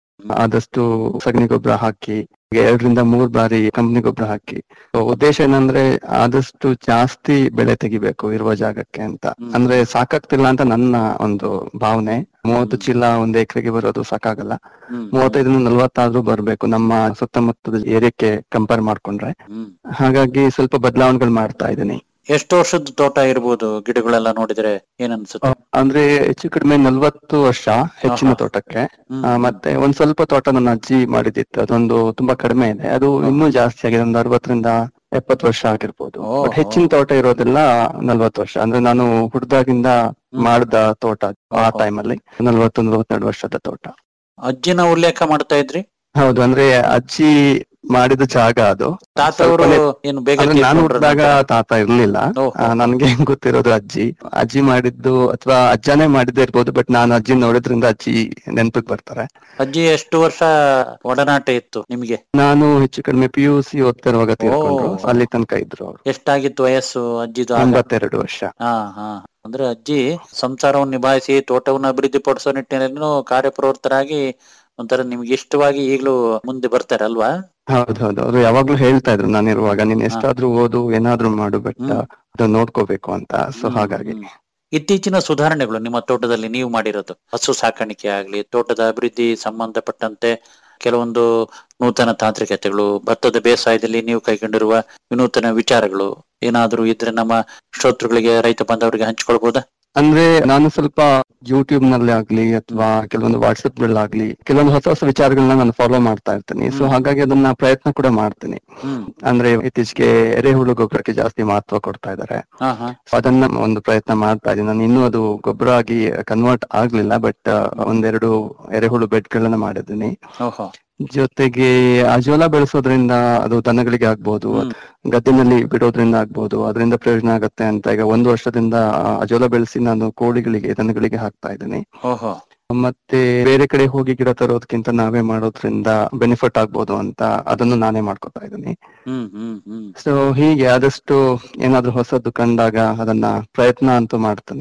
ಆದಷ್ಟು ಸಗಣಿ ಗೊಬ್ಬರ ಹಾಕಿ ಈಗ ಎರಡರಿಂದ ಮೂರ್ ಬಾರಿ ಕಂಪ್ನಿ ಗೊಬ್ಬರ ಹಾಕಿ So, ಉದ್ದೇಶ ಏನಂದ್ರೆ ಆದಷ್ಟು ಜಾಸ್ತಿ ಬೆಳೆ ತೆಗಿಬೇಕು ಇರುವ ಜಾಗಕ್ಕೆ ಅಂತ ಹ್ಮ್. ಅಂದ್ರೆ ಸಾಕಾಗ್ತಿಲ್ಲ ಅಂತ ನನ್ನ ಒಂದು ಭಾವನೆ ಮೂವತ್ತು ಚೀಲ ಒಂದ್ ಎಕರೆಗೆ ಬರೋದು ಸಾಕಾಗಲ್ಲ ಹ್ಮ್ ಮೂವತ್ತೈದರಿಂದ ನಲ್ವತ್ತಾದ್ರೂ ಬರ್ಬೇಕು ನಮ್ಮ ಸುತ್ತಮುತ್ತದ ಏರಿಯಾಕ್ಕೆ ಕಂಪೇರ್ ಮಾಡ್ಕೊಂಡ್ರೆ ಹ್ಮ್ ಹಾಗಾಗಿ ಸ್ವಲ್ಪ ಬದಲಾವಣೆಗಳು ಮಾಡ್ತಾ ಇದ್ದೀನಿ ಎಷ್ಟು ವರ್ಷದ ತೋಟ ಇರ್ಬೋದು ಗಿಡಗಳೆಲ್ಲ ನೋಡಿದ್ರೆ ಏನ್ ಅನ್ಸುತ್ತೆ ಅಂದ್ರೆ ಹೆಚ್ಚು ಕಡಿಮೆ ನಲ್ವತ್ತು ವರ್ಷ ಹೆಚ್ಚಿನ ಆಹಾ. ತೋಟಕ್ಕೆ ಹ್ಮ್, ಆ, ಮತ್ತೆ ಒಂದ್ ಸ್ವಲ್ಪ ತೋಟ ನನ್ನ ಅಜ್ಜಿ ಮಾಡಿದಿತ್ತು ಅದೊಂದು ತುಂಬಾ ಕಡಿಮೆ ಇದೆ ಅದು ಇನ್ನೂ ಜಾಸ್ತಿ ಆಗಿದೆ ಒಂದು ಅರವತ್ತರಿಂದ ಎಪ್ಪತ್ತು ವರ್ಷ ಆಗಿರ್ಬೋದು ಓಹೋ. ಬಟ್ ಹೆಚ್ಚಿನ ತೋಟ ಇರೋದೆಲ್ಲ ನಲ್ವತ್ತು ವರ್ಷ ಅಂದ್ರೆ ನಾನು ಹುಡ್ದಾಗಿಂದ ಮಾಡಿದ ತೋಟ ಆ ಓಹೋ. ಟೈಮಲ್ಲಿ ನಲ್ವತ್ತು ನಲ್ವತ್ತೆರಡು ವರ್ಷದ ತೋಟ ಅಜ್ಜಿನ ಉಲ್ಲೇಖ ಮಾಡ್ತಾ ಇದ್ರಿ ಹೌದು ಅಂದ್ರೆ ಅಜ್ಜಿ ಮಾಡಿದ ಜಾಗ ಅದು ತಾತವರು ಸ್ವಲ್ಪನೇ- ಏನು ಬೇಗ ಅಂದ್ರೆ ನಾನು ತೀರ್ಕೊಂಡ್ರ ಹುಟ್ಟಿದಾಗ ನಂತರ? ತಾತ ಇರ್ಲಿಲ್ಲ ಓಹೋ. ಆ, ನನ್ಗೆ ಗೊತ್ತಿರೋದು ಅಜ್ಜಿ ಅಜ್ಜಿ ಮಾಡಿದ್ದು ಅಥವಾ ಅಜ್ಜನೇ ಮಾಡಿದ್ದೇ ಇರ್ಬೋದು ಬಟ್ ನಾನು ಅಜ್ಜಿ ನೋಡಿದ್ರಿಂದ ಅಜ್ಜಿ ನೆನ್ಪಿಗೆ ಬರ್ತಾರೆ ಅಜ್ಜಿ ಎಷ್ಟು ವರ್ಷ ಒಡನಾಟ ಇತ್ತು ನಿಮ್ಗೆ ನಾನು ಹೆಚ್ಚು ಕಡಿಮೆ ಪಿ ಯು ಸಿ ಓದ್ತಿರುವಾಗ ತೀರ್ಕೊಂಡ್ರು ಓ. ಅಲ್ಲಿ ತನಕ ಇದ್ರು ಅವ್ರು ಎಷ್ಟಾಗಿತ್ತು ವಯಸ್ಸು ಅಜ್ಜಿದು ಆಗ? ಎಂಬತ್ತೆರಡು ವರ್ಷ ಹಾ ಹಾ ಅಂದ್ರೆ ಅಜ್ಜಿ ಸಂಸಾರವನ್ನು ನಿಭಾಯಿಸಿ ತೋಟವನ್ನು ಅಭಿವೃದ್ಧಿ ಪಡಿಸೋ ನಿಟ್ಟಿನಲ್ಲೂ ಕಾರ್ಯಪ್ರವೃತ್ತರಾಗಿ ಒಂಥರ ನಿಮ್ಗೆ ಇಷ್ಟವಾಗಿ ಈಗಲೂ ಮುಂದೆ ಬರ್ತಾರೆ ಅಲ್ವಾ ಹೌದು ಹೌದು ಅವ್ರು ಯಾವಾಗ್ಲೂ ಹೇಳ್ತಾ ಇದ್ರು ನಾನಿರುವಾಗ ನೀನ್ ಎಷ್ಟಾದ್ರೂ ಓದು ಏನಾದ್ರೂ ಮಾಡು ಬಟ್ ಹ್ಮ್. ಅದನ್ನ ನೋಡ್ಕೋಬೇಕು ಅಂತ ಸೊ ಹ್ಮ್, ಹಾಗಾಗಿ ಹ್ಮ್. ಇತ್ತೀಚಿನ ಸುಧಾರಣೆಗಳು ನಿಮ್ಮ ತೋಟದಲ್ಲಿ ನೀವು ಮಾಡಿರೋದು ಹಸು ಸಾಕಾಣಿಕೆ ಆಗ್ಲಿ ತೋಟದ ಅಭಿವೃದ್ಧಿ ಸಂಬಂಧಪಟ್ಟಂತೆ ಕೆಲವೊಂದು ನೂತನ ತಾಂತ್ರಿಕತೆಗಳು ಭತ್ತದ ಬೇಸಾಯದಲ್ಲಿ ನೀವು ಕೈಗೊಂಡಿರುವ ವಿನೂತನ ವಿಚಾರಗಳು ಏನಾದ್ರೂ ಇದ್ರೆ ನಮ್ಮ ಶ್ರೋತೃಗಳಿಗೆ ರೈತ ಬಾಂಧವರಿಗೆ ಹಂಚ್ಕೊಳ್ಬಹುದಾ ಅಂದ್ರೆ ನಾನು ಸ್ವಲ್ಪ ಯೂಟ್ಯೂಬ್ ನಲ್ಲಿ ಆಗ್ಲಿ ಅಥವಾ ಕೆಲವೊಂದು ವಾಟ್ಸ್ಆಪ್ ಗಳಾಗ್ಲಿ ಕೆಲವೊಂದು ಹೊಸ ಹೊಸ ವಿಚಾರಗಳನ್ನ ನಾನು ಫಾಲೋ ಮಾಡ್ತಾ ಇರ್ತೀನಿ ಸೊ ಹ್ಮ್. ಹಾಗಾಗಿ ಅದನ್ನ ಪ್ರಯತ್ನ ಕೂಡ ಮಾಡ್ತೀನಿ ಹ್ಮ್ ಅಂದ್ರೆ ಇತ್ತೀಚೆಗೆ ಎರೆಹುಳು ಗೊಬ್ಬರಕ್ಕೆ ಜಾಸ್ತಿ ಮಹತ್ವ ಕೊಡ್ತಾ ಇದ್ದಾರೆ ಹಾ ಹಾ ಅದನ್ನ ಒಂದು ಪ್ರಯತ್ನ ಮಾಡ್ತಾ ಇದ್ದೀನಿ ನಾನು ಇನ್ನೂ ಅದು ಗೊಬ್ಬರ ಆಗಿ ಕನ್ವರ್ಟ್ ಆಗ್ಲಿಲ್ಲ ಬಟ್ ಒಂದೆರಡು ಎರೆಹುಳು ಬೆಡ್ ಗಳನ್ನ ಮಾಡಿದ್ದೀನಿ ಓಹೋ ಜೊತೆಗೆ ಅಜೋಲಾ ಬೆಳೆಸೋದ್ರಿಂದ ಅದು ದನಗಳಿಗೆ ಆಗ್ಬೋದು ಹ್ಮ್. ಗದ್ದೆನಲ್ಲಿ ಬಿಡೋದ್ರಿಂದ ಆಗ್ಬೋದು ಅದರಿಂದ ಪ್ರಯೋಜನ ಆಗತ್ತೆ ಅಂತ ಈಗ ಒಂದು ವರ್ಷದಿಂದ ಅಜೋಲಾ ಬೆಳೆಸಿ ನಾನು ಕೋಳಿಗಳಿಗೆ ದನಗಳಿಗೆ ಹಾಕ್ತಾ ಇದ್ದೀನಿ ಓಹೋ ಮತ್ತೆ ಬೇರೆ ಕಡೆ ಹೋಗಿ ಗಿಡ ತರೋದಕ್ಕಿಂತ ನಾವೇ ಮಾಡೋದ್ರಿಂದ ಬೆನಿಫಿಟ್ ಆಗ್ಬೋದು ಅಂತ ಅದನ್ನು ನಾನೇ ಮಾಡ್ಕೊತಾ ಇದ್ದೀನಿ ಹ್ಮ್ ಹ್ಮ್ ಹ್ಮ್ ಸೊ ಹೀಗೆ ಆದಷ್ಟು ಏನಾದ್ರೂ ಹೊಸದು ಕಂಡಾಗ ಅದನ್ನ ಪ್ರಯತ್ನ ಅಂತೂ ಮಾಡ್ತೇನೆ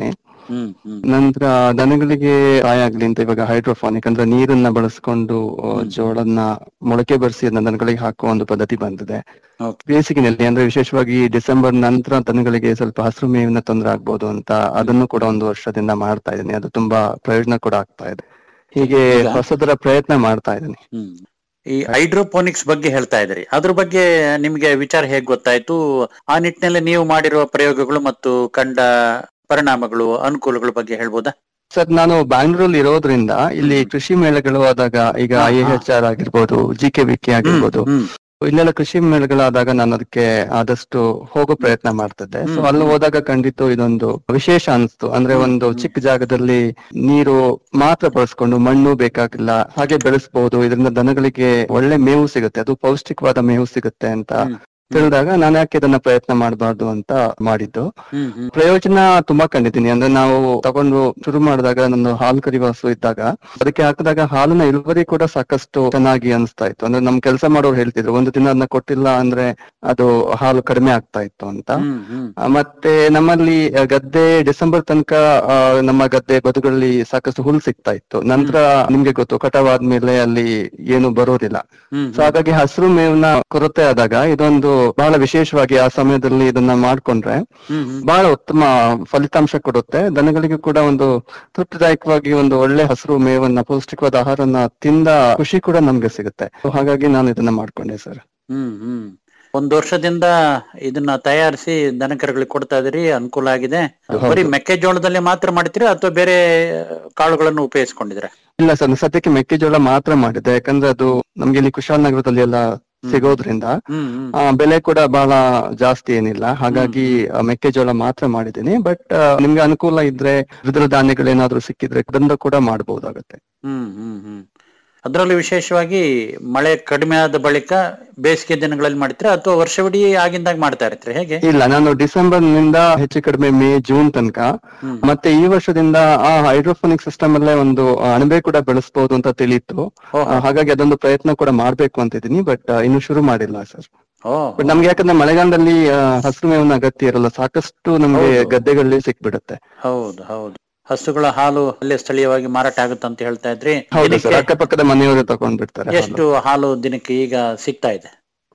ಹ್ಮ್ ಹ್ಮ್ ನಂತರ ದನಗಳಿಗೆ ಸಹಾಯ ಆಗ್ಲಿ ಅಂತ ಇವಾಗ ಹೈಡ್ರೋಫಾನಿಕ್ ಅಂದ್ರೆ ನೀರನ್ನ ಬಳಸ್ಕೊಂಡು ಆ, ಜೋಳನ್ನ ಮೊಳಕೆ ಬರಿಸಿ ಅದನ್ನ ದನಗಳಿಗೆ ಹಾಕುವ ಒಂದು ಪದ್ಧತಿ ಬಂದಿದೆ ಓಕೆ ಬೇಸಿಗೆನಲ್ಲಿ ಅಂದ್ರೆ ವಿಶೇಷವಾಗಿ ಡಿಸೆಂಬರ್ ನಂತರ ದನಗಳಿಗೆ ಸ್ವಲ್ಪ ಹಸಿರು ಮೇವಿನ ತೊಂದರೆ ಆಗ್ಬೋದು ಅಂತ ಅದನ್ನು ಕೂಡ ಒಂದು ವರ್ಷದಿಂದ ಮಾಡ್ತಾ ಇದ್ದೀನಿ ಅದು ತುಂಬಾ ಪ್ರಯೋಜನ ಕೂಡ ಆಗ್ತಾ ಇದೆ ಹೀಗೆ ಈಗ- ಹೊಸದರ ಪ್ರಯತ್ನ ಮಾಡ್ತಾ ಇದ್ದೀನಿ ಹ್ಮ್ ಈ ಹೈಡ್ರೋಪೋನಿಕ್ಸ್ ಬಗ್ಗೆ ಹೇಳ್ತಾ ಇದ್ರಿ ಅದ್ರ ಬಗ್ಗೆ ನಿಮ್ಗೆ ವಿಚಾರ ಹೇಗ್ ಗೊತ್ತಾಯ್ತು ಆ ನಿಟ್ಟಿನಲ್ಲಿ ನೀವು ಮಾಡಿರುವ ಪ್ರಯೋಗಗಳು ಮತ್ತು ಕಂಡ ಪರಿಣಾಮಗಳು ಅನುಕೂಲಗಳ ಬಗ್ಗೆ ಹೇಳ್ಬೋದಾ ಸರ್ ನಾನು ಬ್ಯಾಂಗ್ಳೂರಲ್ಲಿ ಇರೋದ್ರಿಂದ ಇಲ್ಲಿ ಕೃಷಿ ಮೇಳಗಳು ಆದಾಗ ಈಗ ಹಾ, ಐ ಹಾ. ಎಚ್ ಆರ್ ಆಗಿರ್ಬೋದು ಜಿ ಕೆ ವಿ ಕೆ ಆಗಿರ್ಬೋದು ಹ್ಮ್ ಇಲ್ಲೆಲ್ಲ ಕೃಷಿ ಮೇಳಗಳಾದಾಗ ನಾನು ಅದಕ್ಕೆ ಆದಷ್ಟು ಹೋಗೋ ಪ್ರಯತ್ನ ಮಾಡ್ತಿದ್ದೆ ಸೊ ಹ್ಮ್. ಅಲ್ಲಿ ಹೋದಾಗ ಖಂಡಿತ ಇದೊಂದು ವಿಶೇಷ ಅನಿಸ್ತು ಅಂದ್ರೆ ಹ್ಮ್, ಒಂದು ಹ್ಮ್. ಚಿಕ್ಕ ಜಾಗದಲ್ಲಿ ನೀರು ಮಾತ್ರ ಬಳಸ್ಕೊಂಡು ಮಣ್ಣು ಬೇಕಾಗಿಲ್ಲ ಹಾಗೆ ಬೆಳೆಸಬಹುದು ಇದರಿಂದ ದನಗಳಿಗೆ ಒಳ್ಳೆ ಮೇವು ಸಿಗುತ್ತೆ ಅದು ಪೌಷ್ಟಿಕವಾದ ಮೇವು ಸಿಗುತ್ತೆ ಅಂತ ಹ್ಮ್. ತಿಳಿದಾಗ ನಾನು ಯಾಕೆ ಇದನ್ನ ಪ್ರಯತ್ನ ಮಾಡಬಾರ್ದು ಅಂತ ಮಾಡಿದ್ದು ಹ್ಮ್ ಹ್ಮ್ ಪ್ರಯೋಜನ ತುಂಬಾ ಕಂಡಿದ್ದೀನಿ ಅಂದ್ರೆ ನಾವು ತಗೊಂಡು ಶುರು ಮಾಡಿದಾಗ ನನ್ನ ಹಾಲು ಕರಿಯುವ ಹಸು ಇದ್ದಾಗ ಅದಕ್ಕೆ ಹಾಕಿದಾಗ ಹಾಲಿನ ಇಳುವರಿ ಕೂಡ ಸಾಕಷ್ಟು ಚೆನ್ನಾಗಿ ಅನಿಸ್ತಾ ಇತ್ತು ಅಂದ್ರೆ ನಮ್ ಕೆಲಸ ಮಾಡೋರು ಹೇಳ್ತಿದ್ರು ಒಂದು ದಿನ ಅದನ್ನ ಕೊಟ್ಟಿಲ್ಲ ಅಂದ್ರೆ ಅದು ಹಾಲು ಕಡಿಮೆ ಆಗ್ತಾ ಇತ್ತು ಅಂತ ಹ್ಮ್ ಹ್ಮ್ ಆ, ಮತ್ತೆ ನಮ್ಮಲ್ಲಿ ಆ, ಗದ್ದೆ ಡಿಸೆಂಬರ್ ತನಕ ಆ, ನಮ್ಮ ಗದ್ದೆ ಬದುಗಳಲ್ಲಿ ಸಾಕಷ್ಟು ಹುಲ್ ಸಿಗ್ತಾ ಇತ್ತು ನಂತರ ನಿಮ್ಗೆ ಗೊತ್ತು ಕಟಾವಾದ್ಮೇಲೆ ಅಲ್ಲಿ ಏನು ಬರೋದಿಲ್ಲ ಹ್ಮ್ ಸೊ ಹಾಗಾಗಿ ಹಸಿರು ಮೇವಿನ ಕೊರತೆ ಆದಾಗ ಇದೊಂದು ಬಹಳ ವಿಶೇಷವಾಗಿ ಆ ಸಮಯದಲ್ಲಿ ಇದನ್ನ ಮಾಡ್ಕೊಂಡ್ರೆ ಹ್ಮ್ ಹ್ಮ್ ಬಹಳ ಉತ್ತಮ ಫಲಿತಾಂಶ ಕೊಡುತ್ತೆ ದನಗಳಿಗೆ ಕೂಡ ಒಂದು ತೃಪ್ತಿದಾಯಕವಾಗಿ ಒಂದು ಒಳ್ಳೆ ಹಸಿರು ಮೇವನ್ನ ಪೌಷ್ಟಿಕವಾದ ಆಹಾರನ ತಿಂದ ಖುಷಿ ಕೂಡ ನಮ್ಗೆ ಸಿಗುತ್ತೆ So ಹಾಗಾಗಿ ನಾನು ಇದನ್ನ ಮಾಡ್ಕೊಂಡೆ ಸರ್ ಹ್ಮ್ ಹ್ಮ್ ಒಂದ್ ವರ್ಷದಿಂದ ಇದನ್ನ ತಯಾರಿಸಿ ದನಕರುಗಳಿಗೆ ಕೊಡ್ತಾ ಇದೀರಿ ಅನುಕೂಲ ಆಗಿದೆ ಹೌದು. ಬರೀ ಮೆಕ್ಕೆಜೋಳದಲ್ಲಿ ಮಾತ್ರ ಮಾಡ್ತೀರಾ ಅಥವಾ ಬೇರೆ ಕಾಳುಗಳನ್ನು ಉಪಯೋಗಿಸ್ಕೊಂಡಿದ್ರೆ ಇಲ್ಲ ಸರ್ ಸದ್ಯಕ್ಕೆ ಮೆಕ್ಕೆಜೋಳ ಮಾತ್ರ ಮಾಡಿದೆ ಯಾಕಂದ್ರೆ ಅದು ನಮ್ಗೆ ಇಲ್ಲಿ ಕುಶಾಲನಗರದಲ್ಲಿ ಎಲ್ಲ ಸಿಗೋದ್ರಿಂದ ಹ್ಮ್ ಹ್ಮ್ ಆ, ಬೆಲೆ ಕೂಡ ಬಹಳ ಜಾಸ್ತಿ ಏನಿಲ್ಲ ಹಾಗಾಗಿ ಆ, ಮೆಕ್ಕೆಜೋಳ ಮಾತ್ರ ಮಾಡಿದ್ದೀನಿ ಬಟ್ ನಿಮ್ಗೆ ಅನುಕೂಲ ಇದ್ರೆ ದ್ವಿದಳ ಧಾನ್ಯಗಳೇನಾದ್ರೂ ಸಿಕ್ಕಿದ್ರೆ ಅದನ್ನ ಕೂಡ ಮಾಡಬಹುದಾಗತ್ತೆ ಹ್ಮ್ ಹ್ಮ್ ಹ್ಮ್ ಅದರಲ್ಲಿ ವಿಶೇಷವಾಗಿ ಮಳೆ ಕಡಿಮೆ ಆದ ಬಳಿಕ ಬೇಸಿಗೆ ದಿನಗಳಲ್ಲಿ ಮಾಡ್ತೀರಾ ಅಥವಾ ವರ್ಷವಿಡೀ ಆಗಿಂದಾಗ ಮಾಡ್ತಾ ಇರ್ತೀರಾ ಹೇಗೆ ಇಲ್ಲ ನಾನು ಡಿಸೆಂಬರ್ ನಿಂದ ಹೆಚ್ಚು ಕಡಿಮೆ ಮೇ ಜೂನ್ ತನಕ ಹ್ಮ್. ಮತ್ತೆ ಈ ವರ್ಷದಿಂದ ಆ ಹೈಡ್ರೋಫೋನಿಕ್ ಸಿಸ್ಟಮ್ ಅಲ್ಲೇ ಒಂದು ಆ, ಅಣಬೆ ಕೂಡ ಬೆಳೆಸಬಹುದು ಅಂತ ತಿಳಿಯಿತು ಓಹೋ. ಆ, ಹಾಗಾಗಿ ಅದೊಂದು ಪ್ರಯತ್ನ ಕೂಡ ಮಾಡ್ಬೇಕು ಅಂತಿದ್ದೀನಿ ಬಟ್ ಇನ್ನು ಶುರು ಮಾಡಿಲ್ಲ ಸರ್ ಓ ಬಟ್ ನಮ್ಗೆ ಯಾಕಂದ್ರೆ ಮಳೆಗಾಲದಲ್ಲಿ ಆ, ಹಸಿರು ಮೇವಿನ ಅಗತ್ಯ ಇರಲ್ಲ ಸಾಕಷ್ಟು ನಮ್ಗೆ ಹೌದು. ಗದ್ದೆಗಳಲ್ಲಿ ಸಿಕ್ಬಿಡುತ್ತೆ ಹೌದು ಹೌದು ಹಸುಗಳ ಹಾಲು ಅಲ್ಲೇ ಸ್ಥಳೀಯವಾಗಿ ಮಾರಾಟ ಆಗುತ್ತೆ ಅಂತ ಹೇಳ್ತಾ ಇದ್ರಿ ಹೌದು ಸರ್ ದಿನಕ್ಕೆ ಅಕ್ಕಪಕ್ಕದ ಮನೆಯವರು ತಗೊಂಡ್ ಬಿಡ್ತಾರೆ ಹಾಲು. ಎಷ್ಟು ಹಾಲು ದಿನಕ್ಕೆ ಈಗ ಸಿಗ್ತಾ ಇದೆ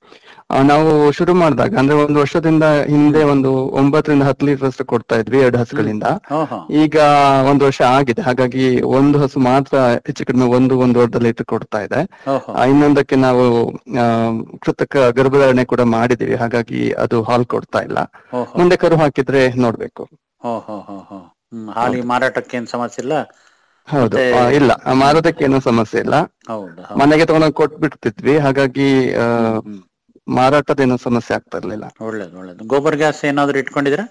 ಆ, ನಾವು ಶುರು ಮಾಡಿದಾಗ ಅಂದ್ರೆ ಒಂದು ವರ್ಷದಿಂದ ಹಿಂದೆ ಒಂದು ಒಂಬತ್ತರಿಂದ ಹತ್ತು ಲೀಟರ್ ಅಷ್ಟು ಕೊಡ್ತಾ ಇದ್ವಿ ಎರಡು ಹಸುಗಳಿಂದ ಓಹೋ ಈಗ ಒಂದು ವರ್ಷ ಆಗಿದೆ ಹಾಗಾಗಿ ಒಂದು ಹಸು ಮಾತ್ರ ಹೆಚ್ಚು ಕಡಿಮೆ ಒಂದು ಒಂದೂವರೆ ಲೀಟರ್ ಕೊಡ್ತಾ ಇದೆ ಓಹೋ ಆ, ಇನ್ನೊಂದಕ್ಕೆ ನಾವು ಆ, ಕೃತಕ ಗರ್ಭಧಾರಣೆ ಕೂಡ ಮಾಡಿದೀವಿ ಹಾಗಾಗಿ ಅದು ಹಾಲು ಕೊಡ್ತಾ ಇಲ್ಲ ಓಹೋ ಮುಂದೆ ಕರು ಹಾಕಿದ್ರೆ ನೋಡ್ಬೇಕು ಓಹೋ ಹೋ ಹೋ ಹ್ಮ್ ಹಾಲಿಗೆ ಮಾರಾಟಕ್ಕೆ ಏನ್ ಸಮಸ್ಯೆ ಇಲ್ಲ ಹೌದು ಮತ್ತೆ- ಆ, ಇಲ್ಲ ಆ, ಮಾರೋದಕ್ಕೆ ಏನೂ ಸಮಸ್ಯೆ ಇಲ್ಲ ಹೌದು ಹೌದು ಮನೆಗೆ ತಗೊಂಡೋಗಿ ಕೊಟ್ಬಿಡ್ತಿದ್ವಿ ಹಾಗಾಗಿ ಆ, ಹ್ಮ್ ಮಾರಾಟದೇನು ಸಮಸ್ಯೆ ಆಗ್ತಾ ಇರ್ಲಿಲ್ಲ ಒಳ್ಳೇದು ಒಳ್ಳೇದು ಗೋಬರ್ ಗ್ಯಾಸ್ ಏನಾದ್ರು ಇಟ್ಕೊಂಡಿದ್ದೀರಾ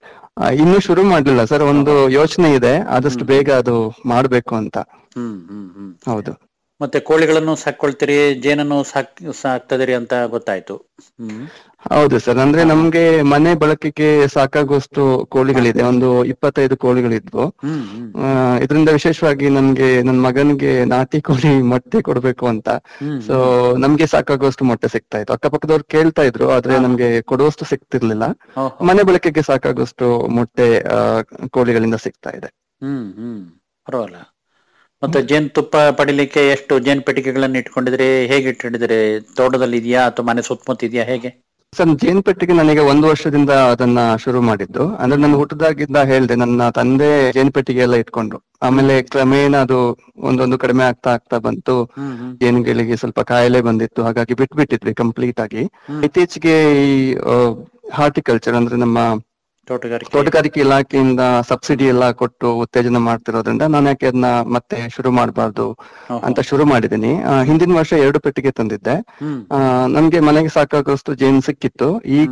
ಆ, ಇನ್ನೂ ಶುರು ಮಾಡ್ಲಿಲ್ಲ ಸರ್ ಒಂದು ಯೋಚನೆ ಇದೆ ಆದಷ್ಟು ಬೇಗ ಅದು ಮಾಡ್ಬೇಕು ಅಂತ ಹ್ಮ್ ಹ್ಮ್ ಹ್ಮ್ ಹೌದು ಮತ್ತೆ ಕೋಳಿಗಳನ್ನು ಸಾಕೊಳ್ತೀರಿ ಜೇನನ್ನು ಸಾಕ್ ಸಾಕ್ತದಿರಿ ಅಂತ ಗೊತ್ತಾಯ್ತು ಹ್ಮ್ ಹೌದು ಸರ್ ಅಂದ್ರೆ ನಮ್ಗೆ ಮನೆ ಬಳಕೆಗೆ ಸಾಕಾಗುವಷ್ಟು ಕೋಳಿಗಳಿದೆ ಒಂದು ಇಪ್ಪತ್ತೈದು ಕೋಳಿಗಳಿದ್ವು ಹ್ಮ್ ಹ್ಮ್ ಆ, ಇದರಿಂದ ವಿಶೇಷವಾಗಿ ನನ್ಗೆ ನನ್ ಮಗನಿಗೆ ನಾಟಿ ಕೋಳಿ ಮೊಟ್ಟೆ ಕೊಡ್ಬೇಕು ಅಂತ ಹ್ಮ್ ಸೊ ನಮ್ಗೆ ಸಾಕಾಗುವಷ್ಟು ಮೊಟ್ಟೆ ಸಿಗ್ತಾ ಇತ್ತು ಅಕ್ಕಪಕ್ಕದವ್ರು ಕೇಳ್ತಾ ಇದ್ರು ಆದ್ರೆ ನಮ್ಗೆ ಕೊಡುವಷ್ಟು ಸಿಗ್ತಿರ್ಲಿಲ್ಲ ಓಹೋ. ಮನೆ ಬಳಕೆಗೆ ಸಾಕಾಗುವಷ್ಟು ಮೊಟ್ಟೆ ಆ, ಕೋಳಿಗಳಿಂದ ಸಿಗ್ತಾ ಇದೆ ಹ್ಮ್ ಹ್ಮ್ ಪರವಾಗಿಲ್ಲ ಮತ್ತೆ ಜೇನ್ ತುಪ್ಪ ಪಡಿಲಿಕ್ಕೆ ಎಷ್ಟು ಜೇನ್ ಪೆಟ್ಟಿಗೆಗಳನ್ನು ಇಟ್ಕೊಂಡಿದ್ರಿ ಹೇಗೆ ಇಟ್ಟಿಡಿದ್ರಿ ತೋಟದಲ್ಲಿ ಇದೆಯಾ ಅಥವಾ ಮನೆ ಸುತ್ತಮುತ್ತ ಇದೆಯಾ ಹೇಗೆ ಸರ್ ಜೇನ್ ಪೆಟ್ಟಿಗೆ ನನಗೆ ಒಂದು ವರ್ಷದಿಂದ ಅದನ್ನ ಶುರು ಮಾಡಿದ್ದು ಅಂದ್ರೆ ನಾನು ಹುಟ್ಟದಾಗಿದ್ದ ಹೇಳ್ದೆ ನನ್ನ ತಂದೆ ಜೇನ್ ಪೆಟ್ಟಿಗೆ ಎಲ್ಲ ಇಟ್ಕೊಂಡ್ರು ಆಮೇಲೆ ಕ್ರಮೇಣ ಅದು ಒಂದೊಂದು ಕಡಿಮೆ ಆಗ್ತಾ ಆಗ್ತಾ ಬಂತು ಹ್ಮ್ ಹ್ಮ್ ಜೇನುಗಳಿಗೆ ಸ್ವಲ್ಪ ಕಾಯಿಲೆ ಬಂದಿತ್ತು ಹಾಗಾಗಿ ಬಿಟ್ಬಿಟ್ಟಿದ್ವಿ ಕಂಪ್ಲೀಟ್ ಆಗಿ ಹ್ಮ್. ಇತ್ತೀಚೆಗೆ ಈ ಹಾರ್ಟಿಕಲ್ಚರ್ ಅಂದ್ರೆ ನಮ್ಮ ತೋಟಗಾರಿಕೆ ತೋಟಗಾರಿಕೆ ಇಲಾಖೆಯಿಂದ ಸಬ್ಸಿಡಿ ಎಲ್ಲ ಕೊಟ್ಟು ಉತ್ತೇಜನ ಮಾಡ್ತಿರೋದ್ರಿಂದ ನಾನು ಯಾಕೆ ಅದನ್ನ ಮತ್ತೆ ಶುರು ಮಾಡಬಾರ್ದು ಓಹೋ. ಅಂತ ಶುರು ಮಾಡಿದ್ದೀನಿ ಆ, ಹಿಂದಿನ ವರ್ಷ ಎರಡು ಪೆಟ್ಟಿಗೆ ತಂದಿದ್ದೆ ಹ್ಮ್ ಆ, ನಮ್ಗೆ ಮನೆಗೆ ಸಾಕಾಗುವಷ್ಟು ಜೇನು ಸಿಕ್ಕಿತ್ತು ಈಗ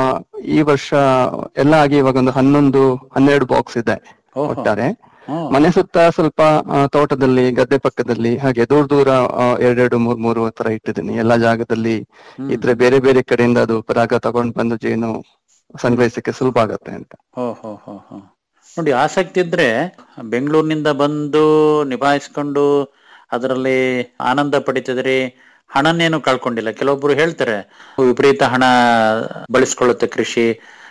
ಈ ವರ್ಷ ಎಲ್ಲ ಆಗಿ ಇವಾಗ ಒಂದು ಹನ್ನೊಂದು ಹನ್ನೆರಡು ಬಾಕ್ಸ್ ಇದೆ ಓಹೋ. ಒಟ್ಟಾರೆ ಹ್ಮ್. ಮನೆ ಸುತ್ತ ಸ್ವಲ್ಪ ಆ, ತೋಟದಲ್ಲಿ ಗದ್ದೆ ಪಕ್ಕದಲ್ಲಿ ಹಾಗೆ ದೂರ ದೂರ ಆ, ಎರಡೆರಡು ಮೂರ್ ಮೂರು ತರ ಇಟ್ಟಿದ್ದೀನಿ ಎಲ್ಲಾ ಜಾಗದಲ್ಲಿ ಹ್ಮ್. ಇದ್ರೆ ಬೇರೆ ಬೇರೆ ಕಡೆಯಿಂದ ಅದು ಪರಾಗ ತಗೊಂಡ್ ಬಂದು ಜೇನು ಸಂಗ್ರಹಿಸಕ್ಕೆ ಸುಲಭ ಆಗತ್ತೆ ಅಂತ ಹೋ ಹೋ ಹೋ ಹೋ ನೋಡಿ ಆಸಕ್ತಿ ಇದ್ರೆ ಬೆಂಗಳೂರಿನಿಂದ ಬಂದು ನಿಭಾಯಿಸ್ಕೊಂಡು ಅದರಲ್ಲಿ ಆನಂದ ಪಡಿತಿದ್ರಿ ಹಣನೇನು ಕಳ್ಕೊಂಡಿಲ್ಲ ಕೆಲವೊಬ್ರು ಹೇಳ್ತಾರೆ ವಿಪರೀತ ಹಣ ಬಳಸ್ಕೊಳ್ಳುತ್ತೆ ಕೃಷಿ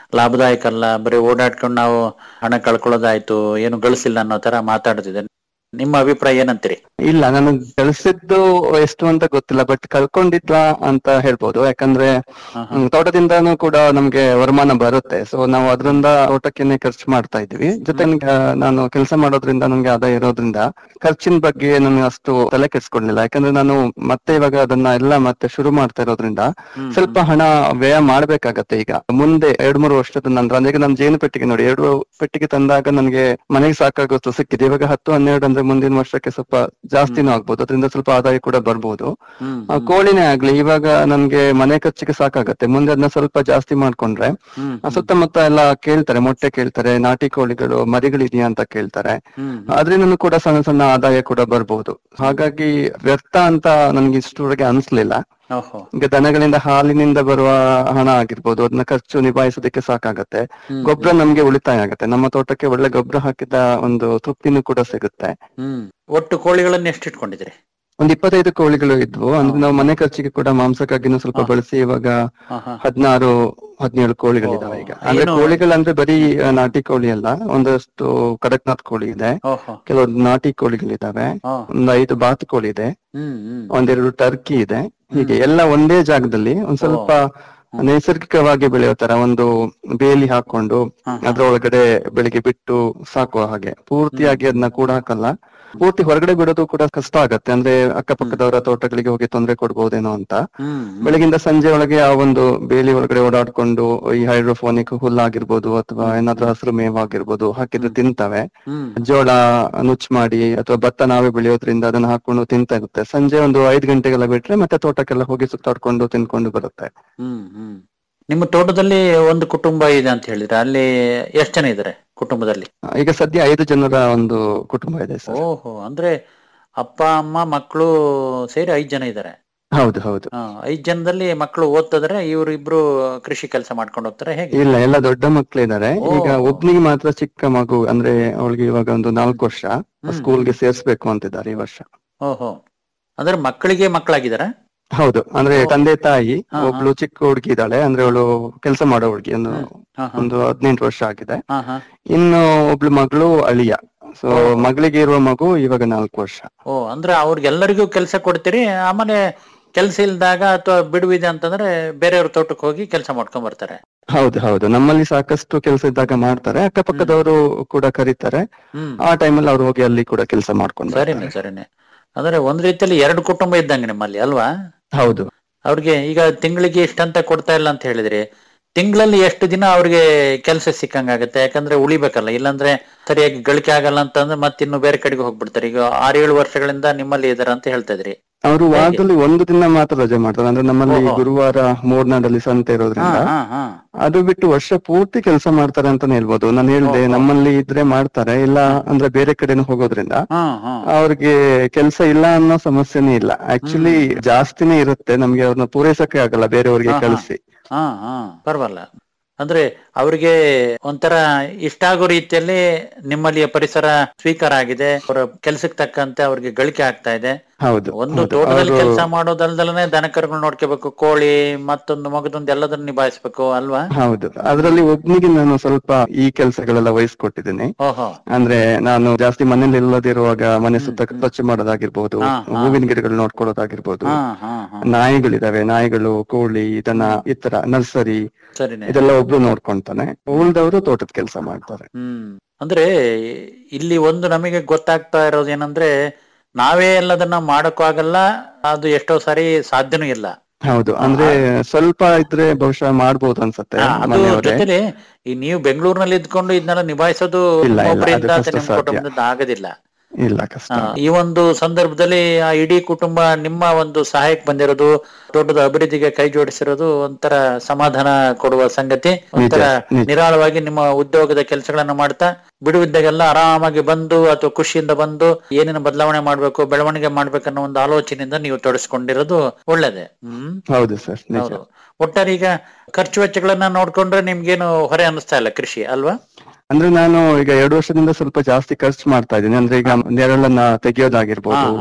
ಲಾಭದಾಯಕ ಅಲ್ಲ ಬರೀ ಓಡಾಡ್ಕೊಂಡು ನಾವು ಹಣ ಕಳ್ಕೊಳ್ಳೋದಾಯ್ತು ಏನು ಗಳಿಸಿಲ್ಲ ಅನ್ನೋ ತರ ಮಾತಾಡ್ತಿದೆ ನಿಮ್ಮ ಅಭಿಪ್ರಾಯ ಏನಂತೀರಿ ಇಲ್ಲ ನಾನು ಗಳಿಸಿದ್ದು ಎಷ್ಟು ಅಂತ ಗೊತ್ತಿಲ್ಲ ಬಟ್ ಕಳ್ಕೊಂಡಿದ್ಲ ಅಂತ ಹೇಳ್ಬೋದು ಯಾಕಂದ್ರೆ ಹಾ, ಹಾ. ಹ್ಮ್, ತೋಟದಿಂದಾನು ಕೂಡ ನಮ್ಗೆ ವರಮಾನ ಬರುತ್ತೆ ಸೊ ನಾವು ಅದರಿಂದ ತೋಟಕ್ಕೆನೆ ಖರ್ಚು ಮಾಡ್ತಾ ಇದೀವಿ ಜೊತೆಗೆ ನಾನು ಕೆಲಸ ಮಾಡೋದ್ರಿಂದ ನಮ್ಗೆ ಆದಾಯ ಇರೋದ್ರಿಂದ ಖರ್ಚಿನ ಬಗ್ಗೆ ನನಗೆ ಅಷ್ಟು ತಲೆ ಕೆಡ್ಸ್ಕೊಳ್ಲಿಲ್ಲ ಯಾಕಂದ್ರೆ ನಾನು ಮತ್ತೆ ಇವಾಗ ಅದನ್ನ ಎಲ್ಲ ಮತ್ತೆ ಶುರು ಮಾಡ್ತಾ ಇರೋದ್ರಿಂದ ಹ್ಮ್, ಸ್ವಲ್ಪ ಹಣ ವ್ಯಯ ಮಾಡ್ಬೇಕಾಗತ್ತೆ ಈಗ ಮುಂದೆ ಎರಡ್ ಮೂರು ವರ್ಷದ ನಂತರ ಅಂದ್ರೆ ಈಗ ನಮ್ ಜೇನು ಪೆಟ್ಟಿಗೆ ನೋಡಿ ಎರಡು ಪೆಟ್ಟಿಗೆ ತಂದಾಗ ನನ್ಗೆ ಮನೆಗೆ ಸಾಕಾಗೋಷ್ಟು ಸಿಕ್ಕಿದೆ ಇವಾಗ ಹತ್ತು ಹನ್ನೆರಡು ಅಂದ್ರೆ ಮುಂದಿನ ವರ್ಷಕ್ಕೆ ಸ್ವಲ್ಪ ಜಾಸ್ತಿನೂ ಆಗ್ಬೋದು ಅದರಿಂದ ಸ್ವಲ್ಪ ಆದಾಯ ಕೂಡ ಬರ್ಬೋದು ಹ್ಮ್, ಆ, ಹ್ಮ್, ಕೋಳಿನೇ ಆಗ್ಲಿ ಇವಾಗ ನನ್ಗೆ ಮನೆ ಖರ್ಚಿಗೆ ಸಾಕಾಗತ್ತೆ ಮುಂದೆ ಅದನ್ನ ಸ್ವಲ್ಪ ಜಾಸ್ತಿ ಮಾಡ್ಕೊಂಡ್ರೆ ಹ್ಮ್, ಆ, ಸುತ್ತಮುತ್ತ ಎಲ್ಲ ಕೇಳ್ತಾರೆ ಮೊಟ್ಟೆ ಕೇಳ್ತಾರೆ ನಾಟಿ ಕೋಳಿಗಳು ಮರಿಗಳಿದೆಯಾ ಅಂತ ಕೇಳ್ತಾರೆ ಹ್ಮ್, ಹ್ಮ್. ಅದ್ರಿಂದನೂ ಕೂಡ ಸಣ್ಣ ಸಣ್ಣ ಆದಾಯ ಕೂಡ ಬರ್ಬೋದು ಹಾಗಾಗಿ ವ್ಯರ್ಥ ಅಂತ ನನ್ಗೆ ಇಷ್ಟರವರೆಗೆ ಅನ್ಸ್ಲಿಲ್ಲ ಓಹೋ ಈಗ ದನಗಳಿಂದ ಹಾಲಿನಿಂದ ಬರುವ ಹಣ ಆಗಿರ್ಬೋದು ಅದನ್ನ ಖರ್ಚು ನಿಭಾಯಿಸೋದಕ್ಕೆ ಸಾಕಾಗತ್ತೆ ಹ್ಮ್, ಗೊಬ್ಬರ ನಮ್ಗೆ ಉಳಿತಾಯ ಆಗತ್ತೆ ನಮ್ಮ ತೋಟಕ್ಕೆ ಒಳ್ಳೆ ಗೊಬ್ಬರ ಹಾಕಿದ ಒಂದು ತೃಪ್ತಿನೂ ಕೂಡ ಸಿಗುತ್ತೆ ಹ್ಮ್ ಒಟ್ಟು ಕೋಳಿಗಳನ್ನ ಎಷ್ಟು ಇಟ್ಕೊಂಡಿದ್ರಿ ಒಂದ್ ಇಪ್ಪತ್ತೈದು ಕೋಳಿಗಳು ಇದ್ವು ಅಂದ್ರೆ ನಾವು ಮನೆ ಖರ್ಚಿಗೆ ಕೂಡ ಮಾಂಸಕ್ಕಾಗಿನೂ ಸ್ವಲ್ಪ ಹಾ. ಬಳಸಿ ಇವಾಗ ಹಾ, ಹಾ. ಹದಿನಾರು ಹದಿನೇಳು ಕೋಳಿಗಳಿದಾವೆ ಈಗ ಓ, ಅಂದ್ರೆ ಏನು- ಕೋಳಿಗಳಂದ್ರೆ ಬರೀ ಆ, ನಾಟಿ ಕೋಳಿ ಅಲ್ಲ ಒಂದಷ್ಟು ಕಡಕ್ನಾಥ್ ಕೋಳಿ ಇದೆ ಓಹೋ ಕೆಲವೊಂದು ನಾಟಿ ಕೋಳಿಗಳಿದಾವೆ ಹಾ. ಒಂದು ಐದು ಬಾತುಕೋಳಿ ಇದೆ ಹ್ಮ್ ಹ್ಮ್ ಒಂದೆರಡು ಟರ್ಕಿ ಇದೆ ಹೀಗೆ ಎಲ್ಲ ಒಂದೇ ಜಾಗದಲ್ಲಿ ಒಂದ್ ಸ್ವಲ್ಪ ನೈಸರ್ಗಿಕವಾಗಿ ಬೆಳೆಯೋ ತರ ಒಂದು ಬೇಲಿ ಹಾಕೊಂಡು ಹಾ, ಹಾ. ಅದ್ರೊಳಗಡೆ ಬೆಳಿಗ್ಗೆ ಬಿಟ್ಟು ಸಾಕುವ ಹಾಗೆ ಪೂರ್ತಿಯಾಗಿ ಅದನ್ನ ಕೂಡ ಹಾಕಲ್ಲ ಪೂರ್ತಿ ಹೊರಗಡೆ ಬಿಡೋದು ಕೂಡ ಕಷ್ಟ ಆಗತ್ತೆ ಅಂದ್ರೆ ಅಕ್ಕಪಕ್ಕದವರ ತೋಟಗಳಿಗೆ ಹೋಗಿ ತೊಂದರೆ ಕೊಡ್ಬೋದೇನೋ ಅಂತ ಹ್ಮ್ ಹ್ಮ್. ಬೆಳಗಿಂದ ಸಂಜೆ ಒಳಗೆ ಆ ಒಂದು ಬೇಲಿ ಒಳಗಡೆ ಓಡಾಡ್ಕೊಂಡು ಈ ಹೈಡ್ರೋಫೋನಿಕ್ ಹುಲ್ಲಾಗಿರ್ಬೋದು ಅಥವಾ ಏನಾದ್ರೂ ಹಸಿರು ಮೇವಾಗಿರ್ಬೋದು ಹಾಕಿದ್ರೆ ತಿಂತವೆ ಹ್ಮ್ ಜೋಳ ನುಚ್ಚು ಮಾಡಿ ಅಥವಾ ಭತ್ತ ನಾವೇ ಬೆಳೆಯೋದ್ರಿಂದ ಅದನ್ನ ಹಾಕೊಂಡು ತಿಂತಾ ಇರುತ್ತೆ ಸಂಜೆ ಒಂದು ಐದು ಗಂಟೆಗೆಲ್ಲ ಬಿಟ್ರೆ ಮತ್ತೆ ತೋಟಕ್ಕೆಲ್ಲ ಹೋಗಿ ಸುತ್ತಾಡ್ಕೊಂಡು ತಿನ್ಕೊಂಡು ಬರುತ್ತೆ ಹ್ಮ್ ಹ್ಮ್ ನಿಮ್ಮ ತೋಟದಲ್ಲಿ ಒಂದು ಕುಟುಂಬ ಇದೆ ಅಂತ ಹೇಳಿದ್ರೆ ಅಲ್ಲಿ ಎಷ್ಟು ಜನ ಇದ್ದಾರೆ ಕುಟುಂಬದಲ್ಲಿ ಆ, ಈಗ ಸದ್ಯ ಐದು ಜನರ ಒಂದು ಕುಟುಂಬ ಇದೆ ಸರ್ ಓಹೋ ಅಂದ್ರೆ ಅಪ್ಪ ಅಮ್ಮ ಮಕ್ಕಳು ಸೇರಿ ಐದ್ ಜನ ಇದ್ದಾರೆ ಹೌದು ಹೌದು ಹಾ ಐದ್ ಜನದಲ್ಲಿ ಮಕ್ಕಳು ಓದ್ತಿದ್ರೆ ಇವ್ರಿಬ್ರು ಕೃಷಿ ಕೆಲಸ ಮಾಡ್ಕೊಂಡು ಹೋಗ್ತಾರೆ ಹೇಗೆ ಇಲ್ಲ ಎಲ್ಲ ದೊಡ್ಡ ಮಕ್ಳಿದ್ದಾರೆ ಓ. ಈಗ ಒಬ್ನಿಗೆ ಮಾತ್ರ ಚಿಕ್ಕ ಮಗು ಅಂದ್ರೆ ಅವಳಿಗೆ ಇವಾಗ ಒಂದು ನಾಲ್ಕು ವರ್ಷ ಹ್ಮ್. ಸ್ಕೂಲ್ಗೆ ಸೇರ್ಸ್ಬೇಕು ಅಂತಿದ್ದಾರೆ ಈ ವರ್ಷ ಓಹೋ ಅಂದ್ರೆ ಮಕ್ಕಳಿಗೆ ಮಕ್ಕಳಾಗಿದಾರ ಹೌದು ಅಂದ್ರೆ ಓ. ತಂದೆ ತಾಯಿ ಹಾ, ಒಬ್ಳು ಚಿಕ್ಕ ಹುಡುಗಿ ಇದ್ದಾಳೆ ಅಂದ್ರೆ ಅವಳು ಕೆಲಸ ಮಾಡೋ ಹುಡುಗಿ ಒಂದು ಹಾ ಹಾ ಒಂದು ಹದಿನೆಂಟು ವರ್ಷ ಆಗಿದೆ ಹಾ ಹಾ ಇನ್ನು ಒಬ್ಳು ಮಗಳು ಅಳಿಯ ಸೊ ಓ. ಮಗಳಿಗೆ ಇರುವ ಮಗು ಇವಾಗ ನಾಲ್ಕು ವರ್ಷ ಓ ಅಂದ್ರೆ ಅವ್ರಿಗೆಲ್ಲರಿಗೂ ಕೆಲಸ ಕೊಡ್ತೀರಿ ಆಮೇಲೆ ಕೆಲಸ ಇಲ್ದಾಗ ಅಥವಾ ಬಿಡುವಿದೆ ಅಂತಂದ್ರೆ ಬೇರೆಯವ್ರ ತೋಟಕ್ಕೆ ಹೋಗಿ ಕೆಲಸ ಮಾಡ್ಕೊಂಡ್ ಬರ್ತಾರೆ ಹೌದು ಹೌದು ನಮ್ಮಲ್ಲಿ ಸಾಕಷ್ಟು ಕೆಲಸ ಇದ್ದಾಗ ಮಾಡ್ತಾರೆ ಅಕ್ಕಪಕ್ಕದವರು ಕೂಡ ಕರೀತಾರೆ ಹ್ಮ್ ಆ ಟೈಮಲ್ಲಿ ಅವ್ರು ಹೋಗಿ ಅಲ್ಲಿ ಕೂಡ ಕೆಲಸ ಮಾಡ್ಕೊಂಡು ಸರಿನೆ ಬರ್ತಾರೆ. ಸರಿನೆ ಅಂದ್ರೆ ಒಂದ್ ರೀತಿಯಲ್ಲಿ ಎರಡು ಕುಟುಂಬ ಇದ್ದಂಗೆ ನಿಮ್ಮಲ್ಲಿ ಅಲ್ವಾ ಹೌದು ಅವ್ರಿಗೆ ಈಗ ತಿಂಗಳಿಗೆ ಇಷ್ಟಂತ ಕೊಡ್ತಾ ಇಲ್ಲ ಅಂತ ಹೇಳಿದ್ರಿ ತಿಂಗಳಲ್ಲಿ ಎಷ್ಟು ದಿನ ಅವ್ರಿಗೆ ಕೆಲಸ ಸಿಕ್ಕಂಗಾಗತ್ತೆ ಯಾಕಂದ್ರೆ ಉಳಿಬೇಕಲ್ಲ ಇಲ್ಲಾಂದ್ರೆ ಸರಿಯಾಗಿ ಗಳಿಕೆ ಆಗಲ್ಲ ಅಂತಂದ್ರೆ ಮತ್ತಿನ್ನು ಬೇರೆ ಕಡೆಗೆ ಹೋಗ್ಬಿಡ್ತಾರೆ ಈಗ ಆರೇಳು ವರ್ಷಗಳಿಂದ ನಿಮ್ಮಲ್ಲಿ ಇದಾರ ಅಂತ ಹೇಳ್ತಾ ಇದ್ರಿ ಅವರು ವಾರದಲ್ಲಿ ಒಂದು ದಿನ ಮಾತ್ರ ರಜೆ ಮಾಡ್ತಾರೆ ಅಂದ್ರೆ ನಮ್ಮಲ್ಲಿ ಓಹೋ. ಗುರುವಾರ ಮೂರ್ನಾಡಲ್ಲಿ ಸಂತೆ ಹಾ ಇರೋದ್ರಿಂದ ಹಾ ಹಾ ಅದು ಬಿಟ್ಟು ವರ್ಷ ಪೂರ್ತಿ ಕೆಲಸ ಮಾಡ್ತಾರೆ ಅಂತಾನೆ ಹೇಳ್ಬೋದು ನಾನು ಹೇಳ್ದೆ ಓಹೋ. ನಮ್ಮಲ್ಲಿ ಇದ್ರೆ ಮಾಡ್ತಾರೆ ಇಲ್ಲ ಅಂದ್ರೆ ಬೇರೆ ಕಡೆನೂ ಹೋಗೋದ್ರಿಂದ ಹಾ ಹಾ ಅವ್ರಿಗೆ ಕೆಲಸ ಇಲ್ಲ ಅನ್ನೋ ಸಮಸ್ಯೆನೇ ಇಲ್ಲ ಆಕ್ಚುಲಿ ಜಾಸ್ತಿನೇ ಇರುತ್ತೆ ನಮ್ಗೆ ಅವ್ರನ್ನ ಪೂರೈಸಕ್ಕೆ ಆಗಲ್ಲ ಬೇರೆಯವ್ರಿಗೆ ಹಾ, ಹಾ. ಕಳಿಸಿ ಹಾ ಹಾ ಪರವಾಗಿಲ್ಲ ಅಂದ್ರೆ ಅವ್ರಿಗೆ ಒಂಥರ ಇಷ್ಟ ಆಗೋ ರೀತಿಯಲ್ಲಿ ನಿಮ್ಮಲ್ಲಿಯ ಪರಿಸರ ಸ್ವೀಕಾರ ಆಗಿದೆ ಅವರ ಕೆಲಸಕ್ಕೆ ತಕ್ಕಂತೆ ಅವ್ರಿಗೆ ಗಳಿಕೆ ಆಗ್ತಾ ಇದೆ ಹೌದು ಒಂದು ಹೌದು. ತೋಟದಲ್ಲಿ ಅವ್ರು- ಕೆಲಸ ಮಾಡೋದಲ್ದಲನೆ ದನ ಕರುಗಳು ನೋಡ್ಕೋಬೇಕು ಕೋಳಿ ಮತ್ತೊಂದು ಮಗದೊಂದು ಎಲ್ಲದನ್ನ ನಿಭಾಯಿಸ್ಬೇಕು ಅಲ್ವಾ ಹೌದು ಅದರಲ್ಲಿ ಒಬ್ನಿಗೆ ನಾನು ಸ್ವಲ್ಪ ಈ ಕೆಲಸಗಳೆಲ್ಲ ವಹಿಸ್ಕೊಟ್ಟಿದ್ದೀನಿ ಓಹೋ ಅಂದ್ರೆ ನಾನು ಜಾಸ್ತಿ ಮನೇಲಿ ಇಲ್ಲದಿರುವಾಗ ಮನೆ ಸುತ್ತ ಹ್ಮ್. ಸ್ವಚ್ಛ ಮಾಡೋದಾಗಿರ್ಬೋದು ಹಾ, ಹಾ. ಹೂವಿನ ಗಿಡಗಳು ನೋಡ್ಕೊಳ್ಳೋದಾಗಿರ್ಬೋದು ಹಾ ಹಾ ಹಾ ನಾಯಿಗಳಿದಾವೆ ನಾಯಿಗಳು ಕೋಳಿ ದನ ಈ ತರ ನರ್ಸರಿ ಸರಿನೆ ಇದೆಲ್ಲ ಒಬ್ರು ನೋಡ್ಕೊಂತಾನೆ ಉಳ್ದವರು ತೋಟದ ಕೆಲಸ ಮಾಡ್ತಾರೆ ಹ್ಮ್ ಅಂದ್ರೆ ಇಲ್ಲಿ ಒಂದು ನಮಗೆ ಗೊತ್ತಾಗ್ತಾ ಇರೋದು ಏನಂದ್ರೆ ನಾವೇ ಎಲ್ಲದನ್ನ ಮಾಡಕ್ಕೂ ಆಗಲ್ಲ ಅದು ಎಷ್ಟೋ ಸಾರಿ ಸಾಧ್ಯನೂ ಇಲ್ಲ ಹೌದು ಅಂದ್ರೆ ಸ್ವಲ್ಪ ಇದ್ರೆ ಬಹುಶಃ ಮಾಡ್ಬೋದು ಅನ್ಸತ್ತೆ ಆ, ಅದು ಮನೆಯವರೇ ಜೊತೆಲಿ ಈ ನೀವು ಬೆಂಗಳೂರಿನಲ್ಲಿ ಇದ್ಕೊಂಡು ಇದನ್ನೆಲ್ಲ ನಿಭಾಯಿಸೋದು ಇಲ್ಲ, ಇಲ್ಲ, ಒಬ್ಬರಿಂದ ಅದು ಅಥವಾ ಕಷ್ಟ ನಿಮ್ಮ ಸಾಧ್ಯ. ಕುಟುಂಬದಿಂದ ಆಗೋದಿಲ್ಲ ಇಲ್ಲ ಕಷ್ಟ ಆ, ಈ ಒಂದು ಸಂದರ್ಭದಲ್ಲಿ ಆ ಇಡೀ ಕುಟುಂಬ ನಿಮ್ಮ ಒಂದು ಸಹಾಯಕ್ಕೆ ಬಂದಿರೋದು ತೋಟದ ಅಭಿವೃದ್ಧಿಗೆ ಕೈ ಜೋಡಿಸಿರೋದು ಒಂಥರ ಸಮಾಧಾನ ಕೊಡುವ ಸಂಗತಿ ಒಂಥರ ನಿಜ. ನಿರಾಳವಾಗಿ ನಿಮ್ಮ ಉದ್ಯೋಗದ ಕೆಲಸಗಳನ್ನ ಮಾಡ್ತಾ ಬಿಡುವಿದ್ದಾಗೆಲ್ಲ ಆರಾಮಾಗಿ ಬಂದು ಅಥವಾ ಖುಷಿಯಿಂದ ಬಂದು ಏನೇನು ಬದಲಾವಣೆ ಮಾಡ್ಬೇಕು ಬೆಳವಣಿಗೆ ಮಾಡ್ಬೇಕನ್ನೋ ಒಂದು ಆಲೋಚನೆಯಿಂದ ನೀವು ತೊಡಸ್ಕೊಂಡಿರೋದು ಒಳ್ಳೇದೆ ಹ್ಮ್ ಹೌದು ಸರ್ ನಿಜ ಹೌದು ಒಟ್ಟಾರೆ ಈಗ ಖರ್ಚು ವೆಚ್ಚಗಳನ್ನ ನೋಡ್ಕೊಂಡ್ರೆ ನಿಮ್ಗೇನು ಹೊರೆ ಅನಿಸ್ತಾ ಇಲ್ಲ ಕೃಷಿ ಅಲ್ವಾ ಅಂದ್ರೆ ನಾನು ಈಗ ಎರಡು ವರ್ಷದಿಂದ ಸ್ವಲ್ಪ ಜಾಸ್ತಿ ಖರ್ಚು ಮಾಡ್ತಾ ಇದ್ದೀನಿ ಅಂದ್ರೆ ಈಗ ನೆರಳನ್ನ ಹಾ ತೆಗೆಯೋದಾಗಿರ್ಬೋದು ಹಾ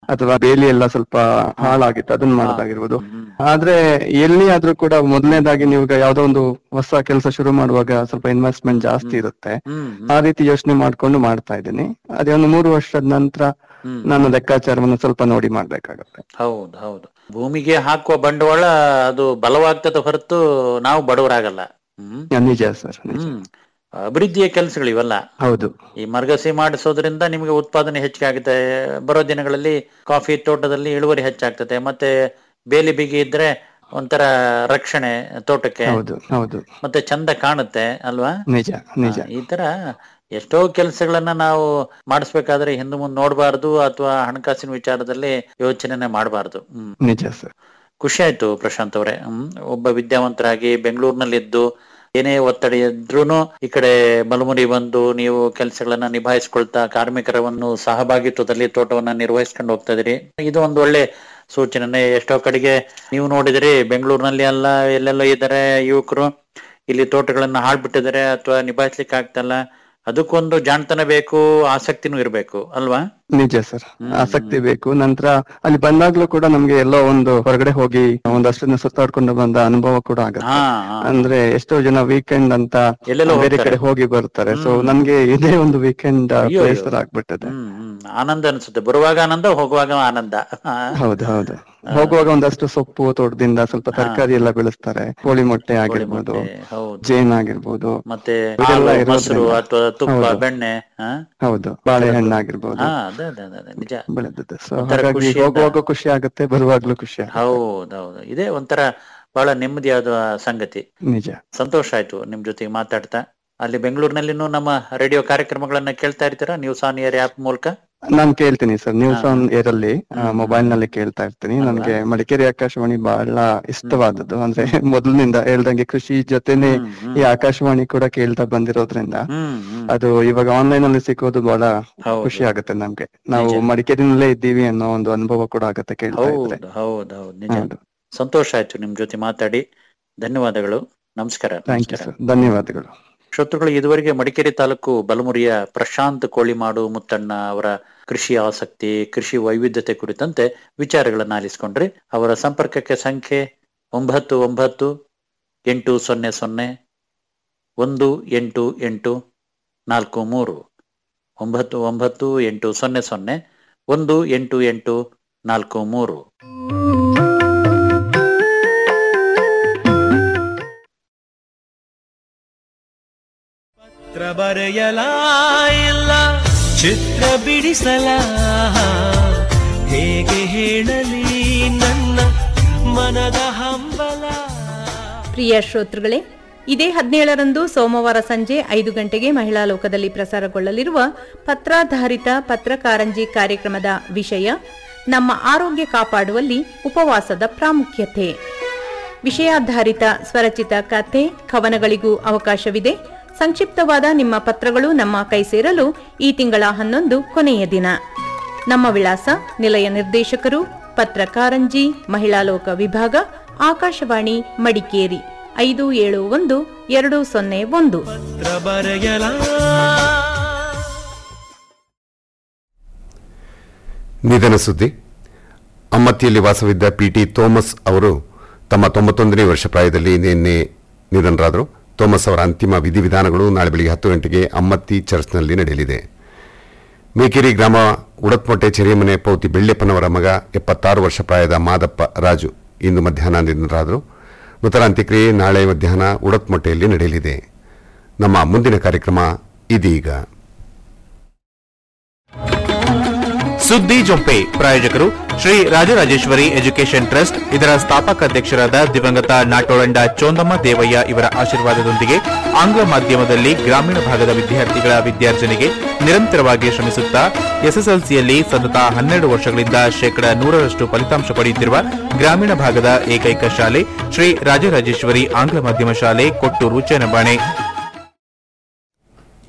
ಅಥವಾ ಬೇಲಿ ಎಲ್ಲ ಸ್ವಲ್ಪ ಹಾಳಾಗಿತ್ತು ಅದನ್ನ ಮಾಡೋದಾಗಿರ್ಬೋದು ಆದ್ರೆ ಎಲ್ಲಿ ಆದ್ರೂ ಕೂಡ ಮೊದಲನೇದಾಗಿ ನೀವು ಈಗ ಯಾವ್ದೋ ಒಂದು ಹೊಸ ಕೆಲಸ ಶುರು ಮಾಡುವಾಗ ಸ್ವಲ್ಪ ಇನ್ವೆಸ್ಟ್ಮೆಂಟ್ ಜಾಸ್ತಿ ಇರುತ್ತೆ ಹ್ಮ್ ಆ ರೀತಿ ಯೋಚನೆ ಮಾಡ್ಕೊಂಡು ಮಾಡ್ತಾ ಇದ್ದೀನಿ ಅದೇ ಒಂದು ಮೂರು ವರ್ಷದ ನಂತರ ಹ್ಮ್. ನಾನು ಲೆಕ್ಕಾಚಾರವನ್ನು ಸ್ವಲ್ಪ ನೋಡಿ ಮಾಡ್ಬೇಕಾಗತ್ತೆ ಹೌದು ಹೌದು ಭೂಮಿಗೆ ಹಾಕುವ ಬಂಡವಾಳ ಅದು ಬಲವಾಗ್ತದೆ ಹೊರತು ನಾವು ಬಡವರಾಗಲ್ಲ ಹ್ಮ್ ನಿಜ ಸರ್ ನಿಜ ಹ್ಮ್ ಅಭಿವೃದ್ಧಿಯ ಕೆಲಸಗಳು ಇವೆಲ್ಲ ಹೌದು ಈ ಮರಗಸಿ ಮಾಡಿಸೋದ್ರಿಂದ ನಿಮಗೆ ಉತ್ಪಾದನೆ ಹೆಚ್ಚಿಗೆ ಆಗುತ್ತೆ ಬರೋ ದಿನಗಳಲ್ಲಿ ಕಾಫಿ ತೋಟದಲ್ಲಿ ಇಳುವರಿ ಹೆಚ್ಚಾಗ್ತದೆ ಮತ್ತೆ ಬೇಲಿ ಬಿಗಿ ಇದ್ರೆ ಒಂಥರ ರಕ್ಷಣೆ ತೋಟಕ್ಕೆ ಹೌದು ಹೌದು ಮತ್ತೆ ಚಂದ ಕಾಣುತ್ತೆ ಅಲ್ವಾ ನಿಜ ನಿಜ ಈ ತರ ಎಷ್ಟೋ ಕೆಲಸಗಳನ್ನ ನಾವು ಮಾಡಿಸ್ಬೇಕಾದ್ರೆ ಹಿಂದೆ ಮುಂದೆ ನೋಡಬಾರ್ದು ಅಥವಾ ಹಣಕಾಸಿನ ವಿಚಾರದಲ್ಲಿ ಯೋಚನೆನೆ ಮಾಡಬಾರ್ದು ಹ್ಮ್ ನಿಜ ಸರ್ ಖುಷಿ ಆಯ್ತು ಪ್ರಶಾಂತ್ ಅವರೇ ಹ್ಮ್ ಒಬ್ಬ ವಿದ್ಯಾವಂತರಾಗಿ ಬೆಂಗಳೂರಿನಲ್ಲಿದ್ದು ಏನೇ ಒತ್ತಡ ಇದ್ರೂನು ಈ ಕಡೆ ಬಲಮುರಿ ಬಂದು ನೀವು ಕೆಲಸಗಳನ್ನ ನಿಭಾಯಿಸ್ಕೊಳ್ತಾ ಕಾರ್ಮಿಕರವನ್ನು ಸಹಭಾಗಿತ್ವದಲ್ಲಿ ತೋಟವನ್ನ ನಿರ್ವಹಿಸ್ಕೊಂಡು ಹೋಗ್ತಾ ಇದೀರಿ ಇದು ಒಂದು ಒಳ್ಳೆ ಸೂಚನೆ ಎಷ್ಟೋ ಕಡೆಗೆ ನೀವು ನೋಡಿದಿರಿ ಬೆಂಗಳೂರಿನಲ್ಲಿ ಎಲ್ಲ ಎಲ್ಲೆಲ್ಲೋ ಇದ್ದಾರೆ ಯುವಕರು ಇಲ್ಲಿ ತೋಟಗಳನ್ನ ಹಾಳ್ಬಿಟ್ಟಿದ್ದಾರೆ ಅಥವಾ ನಿಭಾಯಿಸ್ಲಿಕ್ಕೆ ಆಗ್ತಲ್ಲ ಅದಕ್ಕೊಂದು ಜಾಣತನ ಬೇಕು ಆಸಕ್ತಿನೂ ಇರಬೇಕು ಅಲ್ವಾ ನಿಜ ಸರ್ ಆಸಕ್ತಿ ಬೇಕು ನಂತರ ಅಲ್ಲಿ ಬಂದಾಗ್ಲೂ ಕೂಡ ನಮ್ಗೆ ಎಲ್ಲೋ ಒಂದು ಹೊರಗಡೆ ಹೋಗಿ ಒಂದಷ್ಟು ದಿನ ಸುತ್ತಾಡ್ಕೊಂಡು ಬಂದ ಅನುಭವ ಕೂಡ ಆಗುತ್ತೆ ಹಾ ಹಾ. ಅಂದ್ರೆ ಎಷ್ಟೋ ಜನ ವೀಕೆಂಡ್ ಅಂತ ಎಲ್ಲೆಲ್ಲೋ ಬೇರೆ ಹೋಗ್ತಾರೆ. ಕಡೆ ಹೋಗಿ ಬರ್ತಾರೆ ಸೊ ಹ್ಮ್. ನನ್ಗೆ ಇದೇ ಒಂದು ವೀಕೆಂಡ್ ಅಯ್ಯೋ, ಪ್ಲೇಸ್ ಅಯ್ಯೋ. ಆಗ್ಬಿಟ್ಟಿದೆ ಹ್ಮ್ ಹ್ಮ್ ಆನಂದ ಅನ್ಸುತ್ತೆ ಬರುವಾಗ ಆನಂದ ಹೋಗುವಾಗ ಆನಂದ ಹಾ. ಹೌದು ಹೌದು ಹೋಗುವಾಗ ಒಂದಷ್ಟು ಸೊಪ್ಪು ತೋಟದಿಂದ ಸ್ವಲ್ಪ ತರಕಾರಿ ಎಲ್ಲ ಬೆಳೆಸ್ತಾರೆ ಕೋಳಿ ಮೊಟ್ಟೆ ಕೋಳಿ ಆಗಿರ್ಬೋದು ಮೊಟ್ಟೆ, ಹೌದು ಜೇನ್ ಆಗಿರ್ಬೋದು ಮತ್ತೆ ಇದೆಲ್ಲ ಹಾಲು, ಇರೋದ್ರಿಂದ. ಮೊಸರು ಅಥವಾ ತುಪ್ಪ ಹೌದು. ಬೆಣ್ಣೆ ಹಾ ಹೌದು ಬಾಳೆಹಣ್ಣು ಆಗಿರ್ಬೋದು ಹಾ ಅದೇ ಅದೇ ಅದೇ, ಅದೇ ನಿಜ ಬೆಳೆದಿದೆ ಸೊ ಒಂಥರ ಹಾಗಾಗಿ ಖುಷಿಯಿಂದ- ಹೋಗುವಾಗ ಖುಷಿ ಆಗುತ್ತೆ ಬರುವಾಗ್ಲೂ ಖುಷಿ ಆಗುತ್ತೆ ಹೌದೌದು ಇದೇ ಒಂಥರ ಬಹಳ ನೆಮ್ಮದಿಯಾದ ಸಂಗತಿ ನಿಜ ಸಂತೋಷ ಆಯ್ತು ನಿಮ್ ಜೊತೆಗೆ ಮಾತಾಡ್ತಾ ಅಲ್ಲಿ ಬೆಂಗಳೂರಿನಲ್ಲಿನೂ ನಮ್ಮ ರೇಡಿಯೋ ಕಾರ್ಯಕ್ರಮಗಳನ್ನ ಕೇಳ್ತಾ ಇರ್ತೀರಾ ನ್ಯೂಸ್ ಆನ್ ಇಯರ್ ಆಪ್ ಮೂಲಕ ನಾನ್ ಕೇಳ್ತೀನಿ ಸರ್ ನ್ಯೂಸ್ ಹಾ. ಆನ್ ಏರ್ ಅಲ್ಲಿ ಹ್ಮ್. ಮೊಬೈಲ್ ನಲ್ಲಿ ಕೇಳ್ತಾ ಇರ್ತೀನಿ ಅಲ್ವಾ? ನನಗೆ ಮಡಿಕೇರಿ ಆಕಾಶವಾಣಿ ಬಹಳ ಇಷ್ಟವಾದದ್ದು ಅಂದ್ರೆ ಮೊದಲಿನಿಂದ ಹೇಳ್ದಂಗೆ ಕೃಷಿ ಜೊತೆನೆ ಹ್ಮ್, ಹ್ಮ್. ಈ ಆಕಾಶವಾಣಿ ಕೂಡ ಕೇಳ್ತಾ ಬಂದಿರೋದ್ರಿಂದ ಹ್ಮ್ ಹ್ಮ್ ಅದು ಇವಾಗ ಆನ್ಲೈನ್ ಅಲ್ಲಿ ಸಿಕ್ಕೋದು ಬಹಳ ಹೌದು. ಖುಷಿ ಆಗುತ್ತೆ ನಮ್ಗೆ ನಾವು ನಿಜ. ಮಡಿಕೇರಿನಲ್ಲೇ ಇದ್ದೀವಿ ಅನ್ನೋ ಒಂದು ಅನುಭವ ಕೂಡ ಆಗುತ್ತೆ ಕೇಳ್ತಾ ಇದ್ರೆ ಹೌದು ಹೌದು ಹೌದು ನಿಜ ಹೌದು ಸಂತೋಷ ಆಯ್ತು ನಿಮ್ ಜೊತೆ ಮಾತಾಡಿ ಧನ್ಯವಾದಗಳು ನಮಸ್ಕಾರ ಥ್ಯಾಂಕ್ ಯು ನಮಸ್ಕಾರ ಸರ್ ಧನ್ಯವಾದಗಳು ಶ್ರೋತೃಗಳು ಇದುವರೆಗೆ ಮಡಿಕೇರಿ ತಾಲೂಕು ಬಲಮುರಿಯ ಪ್ರಶಾಂತ್ ಕೋಳಿಮಾಡು ಮುತ್ತಣ್ಣ ಅವರ ಕೃಷಿ ಆಸಕ್ತಿ ಕೃಷಿ ವೈವಿಧ್ಯತೆ ಕುರಿತಂತೆ ವಿಚಾರಗಳನ್ನು ಆಲಿಸಿಕೊಂಡ್ರಿ ಅವರ ಸಂಪರ್ಕಕ್ಕೆ ಸಂಖ್ಯೆ ಒಂಬತ್ತು ಒಂಬತ್ತು ಎಂಟು ಸೊನ್ನೆ ಸೊನ್ನೆ ಒಂದು ಎಂಟು ಎಂಟು ನಾಲ್ಕು ಮೂರು ಒಂಬತ್ತು ಒಂಬತ್ತು ಎಂಟು ಸೊನ್ನೆ ಸೊನ್ನೆ ಒಂದು ಎಂಟು ಎಂಟು ನಾಲ್ಕು ಮೂರು ಚಿತ್ರ ಬರೆಯಲ ಇಲ್ಲ ಚಿತ್ರ ಬಿಡಿಸಲ ಹೇಗೆ ಹೇಳಲಿ ನನ್ನ ಮನದ ಹಂಬಲ ಪ್ರಿಯ ಶ್ರೋತೃಗಳೇ ಇದೇ ಹದಿನೇಳರಂದು ಸೋಮವಾರ ಸಂಜೆ ಐದು ಗಂಟೆಗೆ ಮಹಿಳಾ ಲೋಕದಲ್ಲಿ ಪ್ರಸಾರಗೊಳ್ಳಲಿರುವ ಪತ್ರಾಧಾರಿತ ಪತ್ರಕಾರಂಜಿ ಕಾರ್ಯಕ್ರಮದ ವಿಷಯ ನಮ್ಮ ಆರೋಗ್ಯ ಕಾಪಾಡುವಲ್ಲಿ ಉಪವಾಸದ ಪ್ರಾಮುಖ್ಯತೆ ವಿಷಯಾಧಾರಿತ ಸ್ವರಚಿತ ಕಥೆ ಕವನಗಳಿಗೂ ಅವಕಾಶವಿದೆ ಸಂಕ್ಷಿಪ್ತವಾದ ನಿಮ್ಮ ಪತ್ರಗಳು ನಮ್ಮ ಕೈ ಸೇರಲು ಈ ತಿಂಗಳ ಹನ್ನೊಂದು ಕೊನೆಯ ದಿನ ನಮ್ಮ ವಿಳಾಸ ನಿಲಯ ನಿರ್ದೇಶಕರು ಪತ್ರಕಾರಂಜಿ ಮಹಿಳಾ ಲೋಕ ವಿಭಾಗ ಆಕಾಶವಾಣಿ ಮಡಿಕೇರಿ ಐದು ಏಳು ಒಂದು ಎರಡು ಸೊನ್ನೆ ಒಂದು ಚಿತ್ರ ಬರೆಯಲ ನಿಧನ ಸುದ್ದಿ ಅಮ್ಮತ್ತಿಯಲ್ಲಿ ವಾಸವಿದ್ದ ಪಿ ಟಿ ಥೋಮಸ್ ಅವರು ತಮ್ಮ ತೊಂಬತ್ತೊಂದನೇ ವರ್ಷ ಪ್ರಾಯದಲ್ಲಿ ನಿನ್ನೆ ನಿಧನರಾದರು ಥೋಮಸ್ ಅವರ ಅಂತಿಮ ವಿಧಿವಿಧಾನಗಳು ನಾಳೆ ಬೆಳಿಗ್ಗೆ ಹತ್ತು ಗಂಟೆಗೆ ಅಮ್ಮತ್ತಿ ಚರ್ಚ್ನಲ್ಲಿ ನಡೆಯಲಿದೆ ಮೇಕೇರಿ ಗ್ರಾಮ ಉಡತ್ಮೊಟ್ಟೆ ಚೆರಿಯಮನೆ ಪೌತಿ ಬೆಳ್ಳೆಪ್ಪನವರ ಮಗ ಎಪ್ಪತ್ತಾರು ವರ್ಷ ಪ್ರಾಯದ ಮಾದಪ್ಪ ರಾಜು ಇಂದು ಮಧ್ಯಾಹ್ನ ನಿಧನರಾದರು ಮೃತರ ಅಂತ್ಯಕ್ರಿಯೆ ನಾಳೆ ಮಧ್ಯಾಹ್ನ ಉಡತ್ಮೊಟ್ಟೆಯಲ್ಲಿ ನಡೆಯಲಿದೆ ನಮ್ಮ ಮುಂದಿನ ಕಾರ್ಯಕ್ರಮ ಇದೀಗ ಸುದ್ದಿ ಜೊಂಪೆ ಪ್ರಾಯೋಜಕರು ಶ್ರೀ ರಾಜರಾಜೇಶ್ವರಿ ಎಜುಕೇಷನ್ ಟ್ರಸ್ಟ್ ಇದರ ಸ್ಥಾಪಕ ಅಧ್ಯಕ್ಷರಾದ ದಿವಂಗತ ನಾಟೋಳಂಡ ಚೋಂದಮ್ಮ ದೇವಯ್ಯ ಇವರ ಆಶೀರ್ವಾದದೊಂದಿಗೆ ಆಂಗ್ಲ ಮಾಧ್ಯಮದಲ್ಲಿ ಗ್ರಾಮೀಣ ಭಾಗದ ವಿದ್ಯಾರ್ಥಿಗಳ ವಿದ್ಯಾರ್ಜನೆಗೆ ನಿರಂತರವಾಗಿ ಶ್ರಮಿಸುತ್ತಾ ಎಸ್ಎಸ್ಎಲ್ಸಿಯಲ್ಲಿ ಸತತ ಹನ್ನೆರಡು ವರ್ಷಗಳಿಂದ ಶೇಕಡ ನೂರರಷ್ಟು ಫಲಿತಾಂಶ ಪಡೆಯುತ್ತಿರುವ ಗ್ರಾಮೀಣ ಭಾಗದ ಏಕೈಕ ಶಾಲೆ ಶ್ರೀ ರಾಜರಾಜೇಶ್ವರಿ ಆಂಗ್ಲ ಮಾಧ್ಯಮ ಶಾಲೆ ಕೊಟ್ಟೂರು ಚೇನಬಾಣೆ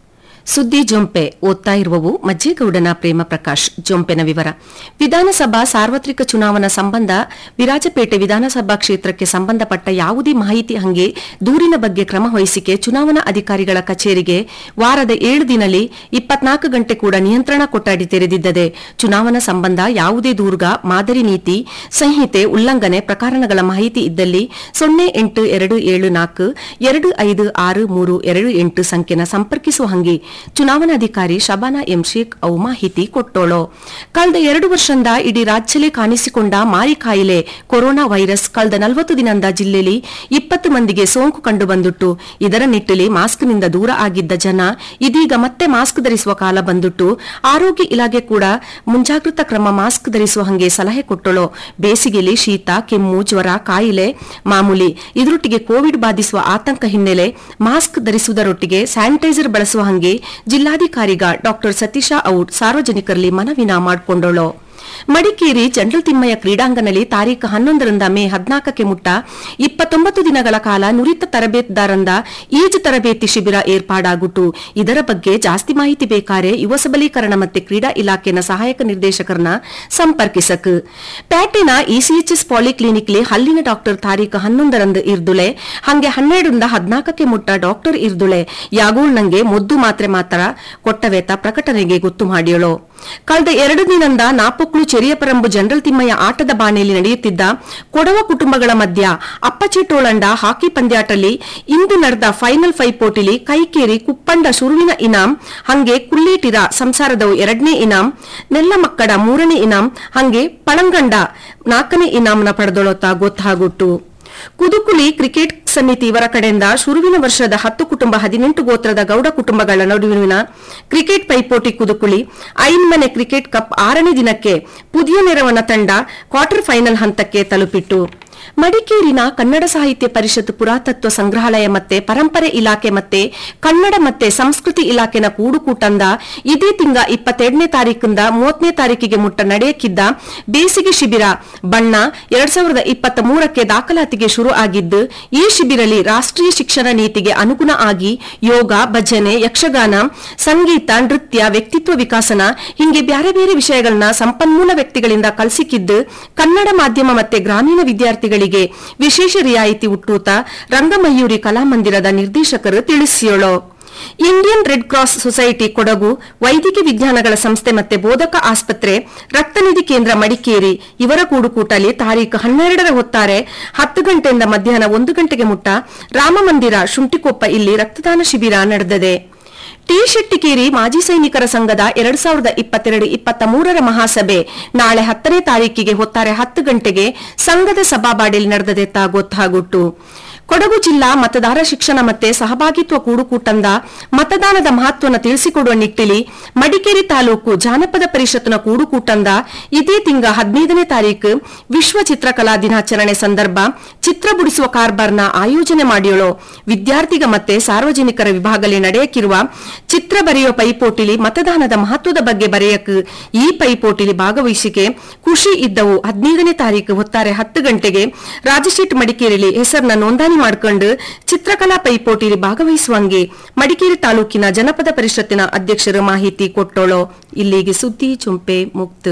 ಸುದ್ದಿ ಜೊಂಪೆ ಓದ್ತಾ ಇರುವವು ಮಜ್ಜೇಗೌಡನ ಪ್ರೇಮ ಪ್ರಕಾಶ್ ಜೊಂಪೆನ ವಿವರ ವಿಧಾನಸಭಾ ಸಾರ್ವತ್ರಿಕ ಚುನಾವಣಾ ಸಂಬಂಧ ವಿರಾಜಪೇಟೆ ವಿಧಾನಸಭಾ ಕ್ಷೇತ್ರಕ್ಕೆ ಸಂಬಂಧಪಟ್ಟ ಯಾವುದೇ ಮಾಹಿತಿ ಹಂಗೆ ದೂರಿನ ಬಗ್ಗೆ ಕ್ರಮ ವಹಿಸಿಕೆ ಚುನಾವಣಾ ಅಧಿಕಾರಿಗಳ ಕಚೇರಿಗೆ ವಾರದ ಏಳು ದಿನಲಿ ಇಪ್ಪತ್ನಾಲ್ಕು ಗಂಟೆ ಕೂಡ ನಿಯಂತ್ರಣ ಕೊಠಡಿ ತೆರೆದಿದ್ದದೆ ಚುನಾವಣಾ ಸಂಬಂಧ ಯಾವುದೇ ದೂರ್ಗ ಮಾದರಿ ನೀತಿ ಸಂಹಿತೆ ಉಲ್ಲಂಘನೆ ಪ್ರಕರಣಗಳ ಮಾಹಿತಿ ಇದ್ದಲ್ಲಿ ಸೊನ್ನೆ ಎಂಟು ಎರಡು ಏಳು ನಾಲ್ಕು ಎರಡು ಐದು ಆರು ಮೂರು ಎರಡು ಎಂಟು ಸಂಖ್ಯೆನ ಸಂಪರ್ಕಿಸುವ ಹಂಗೆ ಚುನಾವಣಾಧಿಕಾರಿ ಶಬಾನಾ ಎಂ ಶೇಖ್ ಅವು ಮಾಹಿತಿ ಕೊಟ್ಟೋಳು ಕಳೆದ ಎರಡು ವರ್ಷದಿಂದ ಇಡೀ ರಾಜ್ಯದಲ್ಲಿ ಕಾಣಿಸಿಕೊಂಡ ಮಾರಿ ಕಾಯಿಲೆ ಕೊರೋನಾ ವೈರಸ್ ಕಳೆದ ನಲವತ್ತು ದಿನದಿಂದ ಜಿಲ್ಲೆಯಲ್ಲಿ ಇಪ್ಪತ್ತು ಮಂದಿಗೆ ಸೋಂಕು ಕಂಡು ಬಂದುಟ್ಟು ಇದರ ನಿಟ್ಟಿನಲ್ಲಿ ಮಾಸ್ಕ್ನಿಂದ ದೂರ ಆಗಿದ್ದ ಜನ ಇದೀಗ ಮತ್ತೆ ಮಾಸ್ಕ್ ಧರಿಸುವ ಕಾಲ ಬಂದುಟ್ಟು ಆರೋಗ್ಯ ಇಲಾಖೆ ಕೂಡ ಮುಂಜಾಗ್ರತಾ ಕ್ರಮ ಮಾಸ್ಕ್ ಧರಿಸುವ ಹಂಗೆ ಸಲಹೆ ಕೊಟ್ಟಳು ಬೇಸಿಗೆಯಲ್ಲಿ ಶೀತ ಕೆಮ್ಮು ಜ್ವರ ಕಾಯಿಲೆ ಮಾಮೂಲಿ ಇದರೊಟ್ಟಿಗೆ ಕೋವಿಡ್ ಬಾಧಿಸುವ ಆತಂಕ ಹಿನ್ನೆಲೆ ಮಾಸ್ಕ್ ಧರಿಸುವುದರೊಟ್ಟಿಗೆ ಸ್ಯಾನಿಟೈಸರ್ ಬಳಸುವ ಹಂಗೆ ಜಿಲ್ಲಾಧಿಕಾರಿಗ ಡಾಕ್ಟರ್ ಸತೀಶ ಔಟ್ ಸಾರ್ವಜನಿಕರಲ್ಲಿ ಮನವಿನ ಮಾಡಿಕೊಂಡಳು ಮಡಿಕೇರಿ ಜನರಲ್ ತಿಮ್ಮಯ್ಯ ಕ್ರೀಡಾಂಗಣದಲ್ಲಿ ತಾರೀಖು ಹನ್ನೊಂದರಿಂದ ಮೇ ಹದಿನಾಲ್ಕಕ್ಕೆ ಮುಟ್ಟ ಇಪ್ಪತ್ತೊಂಬತ್ತು ದಿನಗಳ ಕಾಲ ನುರಿತ ತರಬೇತುದಾರಂದ ಈಜು ತರಬೇತಿ ಶಿಬಿರ ಏರ್ಪಾಡಾಗುಟ್ಟು ಇದರ ಬಗ್ಗೆ ಜಾಸ್ತಿ ಮಾಹಿತಿ ಬೇಕಾರೆ ಯುವ ಸಬಲೀಕರಣ ಮತ್ತೆ ಕ್ರೀಡಾ ಇಲಾಖೆನ ಸಹಾಯಕ ನಿರ್ದೇಶಕರನ್ನ ಸಂಪರ್ಕಿಸಕ್ ಪ್ಯಾಟಿನ ಇಸಿಎಚ್ಎಸ್ ಪಾಲಿಕ್ಲಿನಿಕ್ಲಿ ಹಲ್ಲಿನ ಡಾಕ್ಟರ್ ತಾರೀಖು ಹನ್ನೊಂದರಂದು ಇರ್ದುಳೆ ಹಂಗೆ ಹನ್ನೆರಡರಿಂದ ಹದಿನಾಲ್ಕಕ್ಕೆ ಮುಟ್ಟ ಡಾಕ್ಟರ್ ಇರ್ದುಳೆ ಯಾಗೂಳ್ನಂಗೆ ಮೊದ್ದು ಮಾತ್ರೆ ಮಾತ್ರ ಕೊಟ್ಟವೇತ ಪ್ರಕಟಣೆಗೆ ಗೊತ್ತು ಮಾಡಿಯಳು ಕಳೆದ ಎರಡು ದಿನದಿಂದ ನಾಪೊಕ್ಲು ಚೆರಿಯಪರಂಬು ಜನರಲ್ ತಿಮ್ಮಯ್ಯ ಆಟದ ಬಾಣೆಯಲ್ಲಿ ನಡೆಯುತ್ತಿದ್ದ ಕೊಡವ ಕುಟುಂಬಗಳ ಮಧ್ಯ ಅಪ್ಪಚೇಟೋಳಂಡ ಹಾಕಿ ಪಂದ್ಯಾಟಲ್ಲಿ ಇಂದು ನಡೆದ ಫೈನಲ್ ಪೈಪೋಟಿಲಿ ಕೈಕೇರಿ ಕುಪ್ಪಂಡ ಶುರುವಿನ ಇನಾಂ ಹಂಗೆ ಕುಲ್ಲೇಟಿರ ಸಂಸಾರದವು ಎರಡನೇ ಇನಾಂ ನೆಲ್ಲಮಕ್ಕಡ ಮೂರನೇ ಇನಾಂ ಹಂಗೆ ಪಳಂಗಂಡ ನಾಲ್ಕನೇ ಇನಾಂನ ಪಡೆದೊಳತ ಗೊತ್ತಾಗುಟ್ಟು ಕುದುಕುಳಿ ಕ್ರಿಕೆಟ್ ಸಮಿತಿ ಇವರ ಕಡೆಯಿಂದ ಶುರುವಿನ ವರ್ಷದ ಹತ್ತು ಕುಟುಂಬ ಹದಿನೆಂಟು ಗೋತ್ರದ ಗೌಡ ಕುಟುಂಬಗಳ ನಡುವಿನ ಕ್ರಿಕೆಟ್ ಪೈಪೋಟಿ ಕುದುಕುಳಿ ಐನ್ಮನೆ ಕ್ರಿಕೆಟ್ ಕಪ್ ಆರನೇ ದಿನಕ್ಕೆ ಪುದಿಯ ನೆರವನ ತಂಡ ಕ್ವಾರ್ಟರ್ ಫೈನಲ್ ಹಂತಕ್ಕೆ ತಲುಪಿತ್ತು ಮಡಿಕೇರಿನ ಕನ್ನಡ ಸಾಹಿತ್ಯ ಪರಿಷತ್ ಪುರಾತತ್ವ ಸಂಗ್ರಹಾಲಯ ಮತ್ತೆ ಪರಂಪರೆ ಇಲಾಖೆ ಮತ್ತೆ ಕನ್ನಡ ಮತ್ತೆ ಸಂಸ್ಕೃತಿ ಇಲಾಖೆನ ಕೂಡುಕೂಟಂದ ಇದೇ ತಿಂಗ ಇಪ್ಪತ್ತೆರಡನೇ ತಾರೀಕಿಂದ ಮೂವತ್ತನೇ ತಾರೀಕಿಗೆ ಮುಟ್ಟ ನಡೆಯಕ್ಕಿದ್ದ ಬೇಸಿಗೆ ಶಿಬಿರ ಬಣ್ಣ ಎರಡ್ ಸಾವಿರದ ಇಪ್ಪತ್ತ ಮೂರಕ್ಕೆ ದಾಖಲಾತಿಗೆ ಶುರು ಆಗಿದ್ದು ಈ ಶಿಬಿರಲಿ ರಾಷ್ಟ್ರೀಯ ಶಿಕ್ಷಣ ನೀತಿಗೆ ಅನುಗುಣ ಆಗಿ ಯೋಗ ಭಜನೆ ಯಕ್ಷಗಾನ ಸಂಗೀತ ನೃತ್ಯ ವ್ಯಕ್ತಿತ್ವ ವಿಕಾಸನ ಹಿಂಗೆ ಬ್ಯಾರೆ ಬೇರೆ ವಿಷಯಗಳನ್ನ ಸಂಪನ್ಮೂಲ ವ್ಯಕ್ತಿಗಳಿಂದ ಕಲಿಸಿಕಿದ್ದು ಕನ್ನಡ ಮಾಧ್ಯಮ ಮತ್ತೆ ಗ್ರಾಮೀಣ ವಿದ್ಯಾರ್ಥಿಗಳಿಗೆ ವಿಶೇಷ ರಿಯಾಯಿತಿ ಹುಟ್ಟೂತ ರಂಗಮಯೂರಿ ಕಲಾಮಂದಿರದ ನಿರ್ದೇಶಕರು ತಿಳಿಸಿಯೋಳು Indian red cross society Kodagu ವೈದ್ಯಕೀಯ ವಿಜ್ಞಾನಗಳ ಸಂಸ್ಥೆ ಮತ್ತೆ ಬೋಧಕ ಆಸ್ಪತ್ರೆ ರಕ್ತನಿಧಿ ಕೇಂದ್ರ ಮಡಿಕೇರಿ ಇವರ ಕೂಡುಕೂಟಲಿ ತಾರೀಖು ಹನ್ನೆರಡರ ಹೊತ್ತಾರೆ ಹತ್ತು ಗಂಟೆಯಿಂದ ಮಧ್ಯಾಹ್ನ ಒಂದು ಗಂಟೆಗೆ ಮುಟ್ಟ ರಾಮಮಂದಿರ ಶುಂಠಿಕೊಪ್ಪ ಇಲ್ಲಿ ರಕ್ತದಾನ ಶಿಬಿರ ನಡೆದಿದೆ ಟಿ ಶೆಟ್ಟಿಕೇರಿ ಮಾಜಿ ಸೈನಿಕರ ಸಂಘದ ಎರಡ್ ಸಾವಿರದ ಇಪ್ಪತ್ತೆರಡು ಇಪ್ಪತ್ತ ಮೂರರ ಮಹಾಸಭೆ ನಾಳೆ ಹತ್ತನೇ ತಾರೀಕಿಗೆ ಹೊತ್ತಾರೆ ಹತ್ತು ಗಂಟೆಗೆ ಸಂಘದ ಸಭಾಬಾಡಿಯಲ್ಲಿ ನಡೆದದೆತ್ತ ಗೊತ್ತಾಗುಟ್ಟು ಕೊಡಗು ಜಿಲ್ಲಾ ಮತದಾರ ಶಿಕ್ಷಣ ಮತ್ತೆ ಸಹಭಾಗಿತ್ವ ಕೂಡುಕೂಟಂದ ಮತದಾನದ ಮಹತ್ವನ ತಿಳಿಸಿಕೊಡುವ ನಿಟ್ಟಿಲಿ ಮಡಿಕೇರಿ ತಾಲೂಕು ಜಾನಪದ ಪರಿಷತ್ನ ಕೂಡುಕೂಟಂದ ಇದೇ ತಿಂಗ ಹದಿನೈದನೇ ತಾರೀಕು ವಿಶ್ವ ಚಿತ್ರಕಲಾ ದಿನಾಚರಣೆ ಸಂದರ್ಭ ಚಿತ್ರ ಬಿಡಿಸುವ ಕಾರ್ಬಾರ್ನ ಆಯೋಜನೆ ಮಾಡಿಯಳು ವಿದ್ಯಾರ್ಥಿಗ ಮತ್ತೆ ಸಾರ್ವಜನಿಕರ ವಿಭಾಗದಲ್ಲಿ ನಡೆಯಕ್ಕಿರುವ ಚಿತ್ರ ಬರೆಯುವ ಪೈಪೋಟಿಲಿ ಮತದಾನದ ಮಹತ್ವದ ಬಗ್ಗೆ ಬರೆಯಕ್ ಈ ಪೈಪೋಟಿಲಿ ಭಾಗವಹಿಸಿಕೆ ಖುಷಿ ಇದ್ದವು ಹದಿನೈದನೇ ತಾರೀಕು ಹೊತ್ತಾರೆ ಹತ್ತು ಗಂಟೆಗೆ ರಾಜಶೆಟ್ ಮಡಿಕೇರಿಲಿ ಹೆಸರನ್ನ ನೋಂದಣಿ ಮಾಡ್ಕೊಂಡು ಚಿತ್ರಕಲಾ ಪೈಪೋಟಿಲಿ ಭಾಗವಹಿಸುವಂಗೆ ಮಡಿಕೇರಿ ತಾಲೂಕಿನ ಜನಪದ ಪರಿಷತ್ತಿನ ಅಧ್ಯಕ್ಷರು ಮಾಹಿತಿ ಕೊಟ್ಟೋಳು ಇಲ್ಲಿಗೆ ಸುದ್ದಿ ಚುಂಪೆ ಮುಕ್ತ